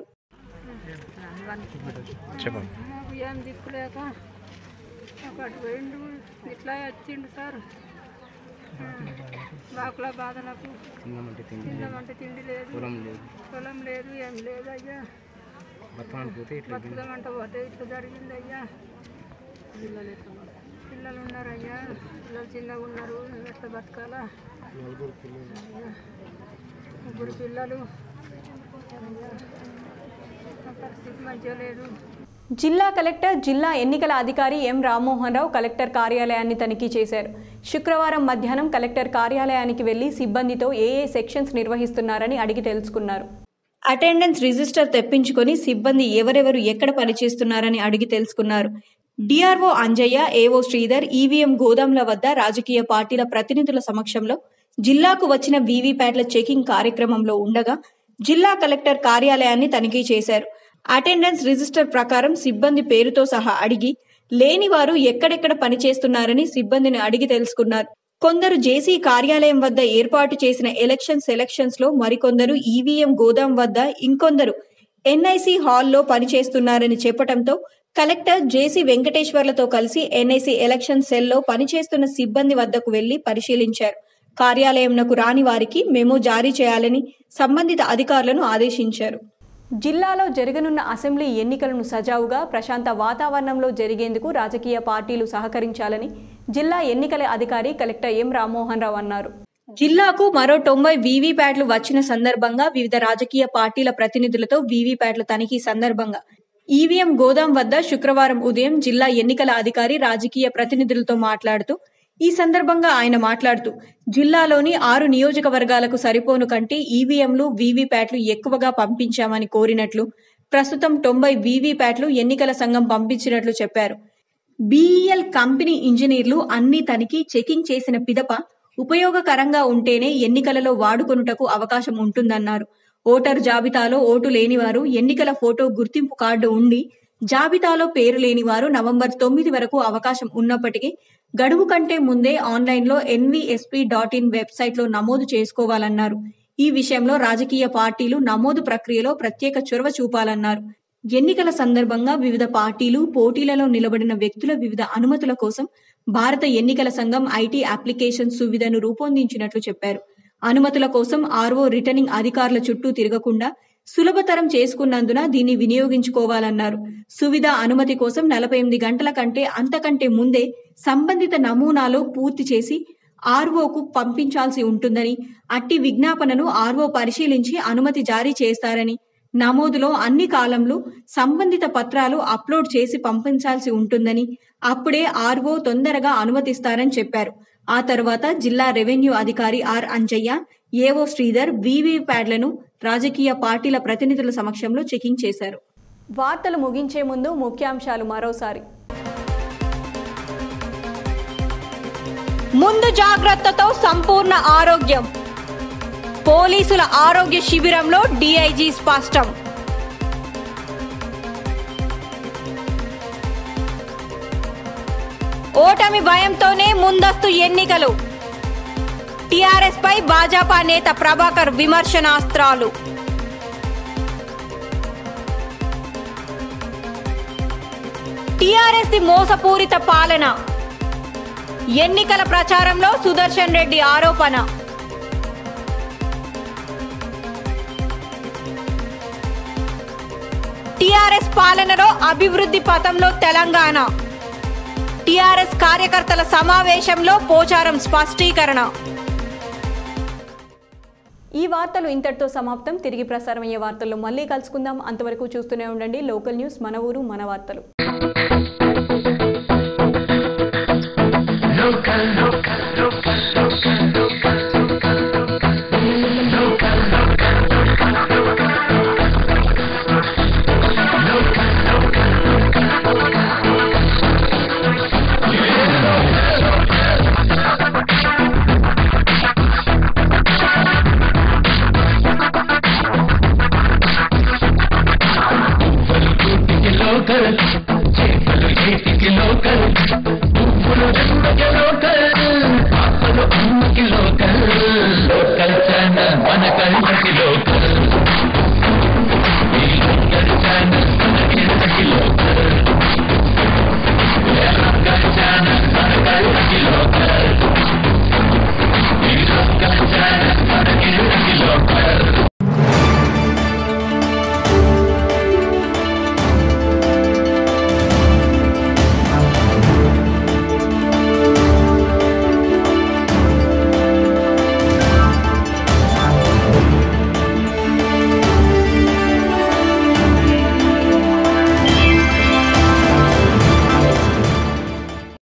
మాకు ఏం దిక్కులేక ఒకటి పోయిండు ఇట్లా వచ్చిండు సార్ బాకుల బాధలకు తిందామంటే తిండి లేదు పొలం లేదు ఏం లేదు అయ్యా బతుకుదామంటే పోతే ఇట్లా జరిగింది అయ్యా పిల్లలు ఉన్నారు అయ్యా పిల్లలు చిన్నగా ఉన్నారు ఎట్లా బతకాలా అయ్యా, ముగ్గురు పిల్లలు అయ్యా, నా పరిస్థితి మంచిగా లేదు జిల్లా కలెక్టర్ జిల్లా ఎన్నికల అధికారి ఎం రామ్మోహన్ రావు కలెక్టర్ కార్యాలయాన్ని తనిఖీ చేశారు శుక్రవారం మధ్యాహ్నం కలెక్టర్ కార్యాలయానికి వెళ్లి సిబ్బందితో ఏ ఏ సెక్షన్స్ నిర్వహిస్తున్నారని అడిగి తెలుసుకున్నారు అటెండెన్స్ రిజిస్టర్ తెప్పించుకొని సిబ్బంది ఎవరెవరు ఎక్కడ పనిచేస్తున్నారని అడిగి తెలుసుకున్నారు డిఆర్ఓ అంజయ్య ఏవో శ్రీధర్ ఈవీఎం గోదాంల వద్ద రాజకీయ పార్టీల ప్రతినిధుల సమక్షంలో జిల్లాకు వచ్చిన వీవీప్యాట్ల చెకింగ్ కార్యక్రమంలో ఉండగా జిల్లా కలెక్టర్ కార్యాలయాన్ని తనిఖీ చేశారు అటెండెన్స్ రిజిస్టర్ ప్రకారం సిబ్బంది పేరుతో సహా అడిగి లేని వారు ఎక్కడెక్కడ పనిచేస్తున్నారని సిబ్బందిని అడిగి తెలుసుకున్నారు కొందరు జేసీ కార్యాలయం వద్ద ఏర్పాటు చేసిన ఎలక్షన్ సెలక్షన్స్ లో మరికొందరు ఈవీఎం గోదాం వద్ద ఇంకొందరు ఎన్ఐసి హాల్లో పనిచేస్తున్నారని చెప్పడంతో కలెక్టర్ జేసీ వెంకటేశ్వర్లతో కలిసి ఎన్ఐసి ఎలక్షన్ సెల్లో పనిచేస్తున్న సిబ్బంది వద్దకు వెళ్లి పరిశీలించారు కార్యాలయంనకు రాని వారికి మెమో జారీ చేయాలని సంబంధిత అధికారులను ఆదేశించారు జిల్లాలో జరగనున్న అసెంబ్లీ ఎన్నికలను సజావుగా ప్రశాంత వాతావరణంలో జరిగేందుకు రాజకీయ పార్టీలు సహకరించాలని జిల్లా ఎన్నికల అధికారి కలెక్టర్ ఎం రామ్మోహన్ రావు అన్నారు జిల్లాకు మరో తొంభై వీవీప్యాట్లు వచ్చిన సందర్భంగా వివిధ రాజకీయ పార్టీల ప్రతినిధులతో వీవీప్యాట్ల తనిఖీ సందర్భంగా ఈవీఎం గోదాం వద్ద శుక్రవారం ఉదయం జిల్లా ఎన్నికల అధికారి రాజకీయ ప్రతినిధులతో మాట్లాడుతూ ఈ సందర్భంగా ఆయన మాట్లాడుతూ జిల్లాలోని ఆరు నియోజకవర్గాలకు సరిపోను కంటే ఈవీఎంలు వీవీప్యాట్లు ఎక్కువగా పంపించామని కోరినట్లు ప్రస్తుతం తొంభై వీవీప్యాట్లు ఎన్నికల సంఘం పంపించినట్లు చెప్పారు బీఈఎల్ కంపెనీ ఇంజనీర్లు అన్ని తనిఖీ చెకింగ్ చేసిన పిదప ఉపయోగకరంగా ఉంటేనే ఎన్నికలలో వాడుకొనుటకు అవకాశం ఉంటుందన్నారు ఓటర్ జాబితాలో ఓటు లేనివారు ఎన్నికల ఫోటో గుర్తింపు కార్డు ఉండి జాబితాలో పేరు లేనివారు నవంబర్ తొమ్మిది వరకు అవకాశం ఉన్నప్పటికీ గడువు కంటే ముందే ఆన్లైన్లో ఎన్వీఎస్పీ డాట్ ఇన్ వెబ్సైట్లో నమోదు చేసుకోవాలన్నారు ఈ విషయంలో రాజకీయ పార్టీలు నమోదు ప్రక్రియలో ప్రత్యేక చొరవ చూపాలన్నారు ఎన్నికల సందర్భంగా వివిధ పార్టీలు పోటీలలో నిలబడిన వ్యక్తుల వివిధ అనుమతుల కోసం భారత ఎన్నికల సంఘం ఐటీ అప్లికేషన్ సువిధను రూపొందించినట్లు చెప్పారు అనుమతుల కోసం ఆర్ఓ రిటర్నింగ్ అధికారుల చుట్టూ తిరగకుండా సులభతరం చేసుకున్నందున దీన్ని వినియోగించుకోవాలన్నారు సువిధ అనుమతి కోసం నలభై ఎనిమిది గంటల కంటే అంతకంటే ముందే సంబంధిత నమూనాలో పూర్తి చేసి ఆర్ఓకు పంపించాల్సి ఉంటుందని అట్టి విజ్ఞాపనను ఆర్ఓ పరిశీలించి అనుమతి జారీ చేస్తారని నమోదులో అన్ని కాలంలో సంబంధిత పత్రాలు అప్లోడ్ చేసి పంపించాల్సి ఉంటుందని అప్పుడే ఆర్ఓ తొందరగా అనుమతిస్తారని చెప్పారు ఆ తర్వాత జిల్లా రెవెన్యూ అధికారి ఆర్ అంజయ్య ఏవో శ్రీధర్ వీవీ ప్యాడ్లను రాజకీయ పార్టీల ప్రతినిధుల సమక్షంలో చెకింగ్ చేశారు వార్తలు ముగించే ముందు ముఖ్యాంశాలు మరోసారి ముందు జాగ్రత్తతో సంపూర్ణ ఆరోగ్యం పోలీసుల ఆరోగ్య శిబిరంలో డీఐజీ స్పష్టం ఓటమి భయంతోనే ముందస్తు ఎన్నికలు టీఆర్ఎస్ పై భాజపా నేత ప్రభాకర్ విమర్శనాస్త్రాలు టీఆర్ఎస్ ది మోసపూరిత పాలన ఎన్నికల ప్రచారంలో సుదర్శన్ రెడ్డి ఆరోపణ టీఆర్ఎస్ పాలనలో అభివృద్ధి పథంలో తెలంగాణ టీఆర్ఎస్ కార్యకర్తల సమావేశంలో పోచారం స్పష్టీకరణ ఈ వార్తలు ఇంతటితో సమాప్తం తిరిగి ప్రసారమయ్యే వార్తల్లో మళ్ళీ కలుసుకుందాం అంతవరకు చూస్తూనే ఉండండి లోకల్ న్యూస్ మన ఊరు మన వార్తలు local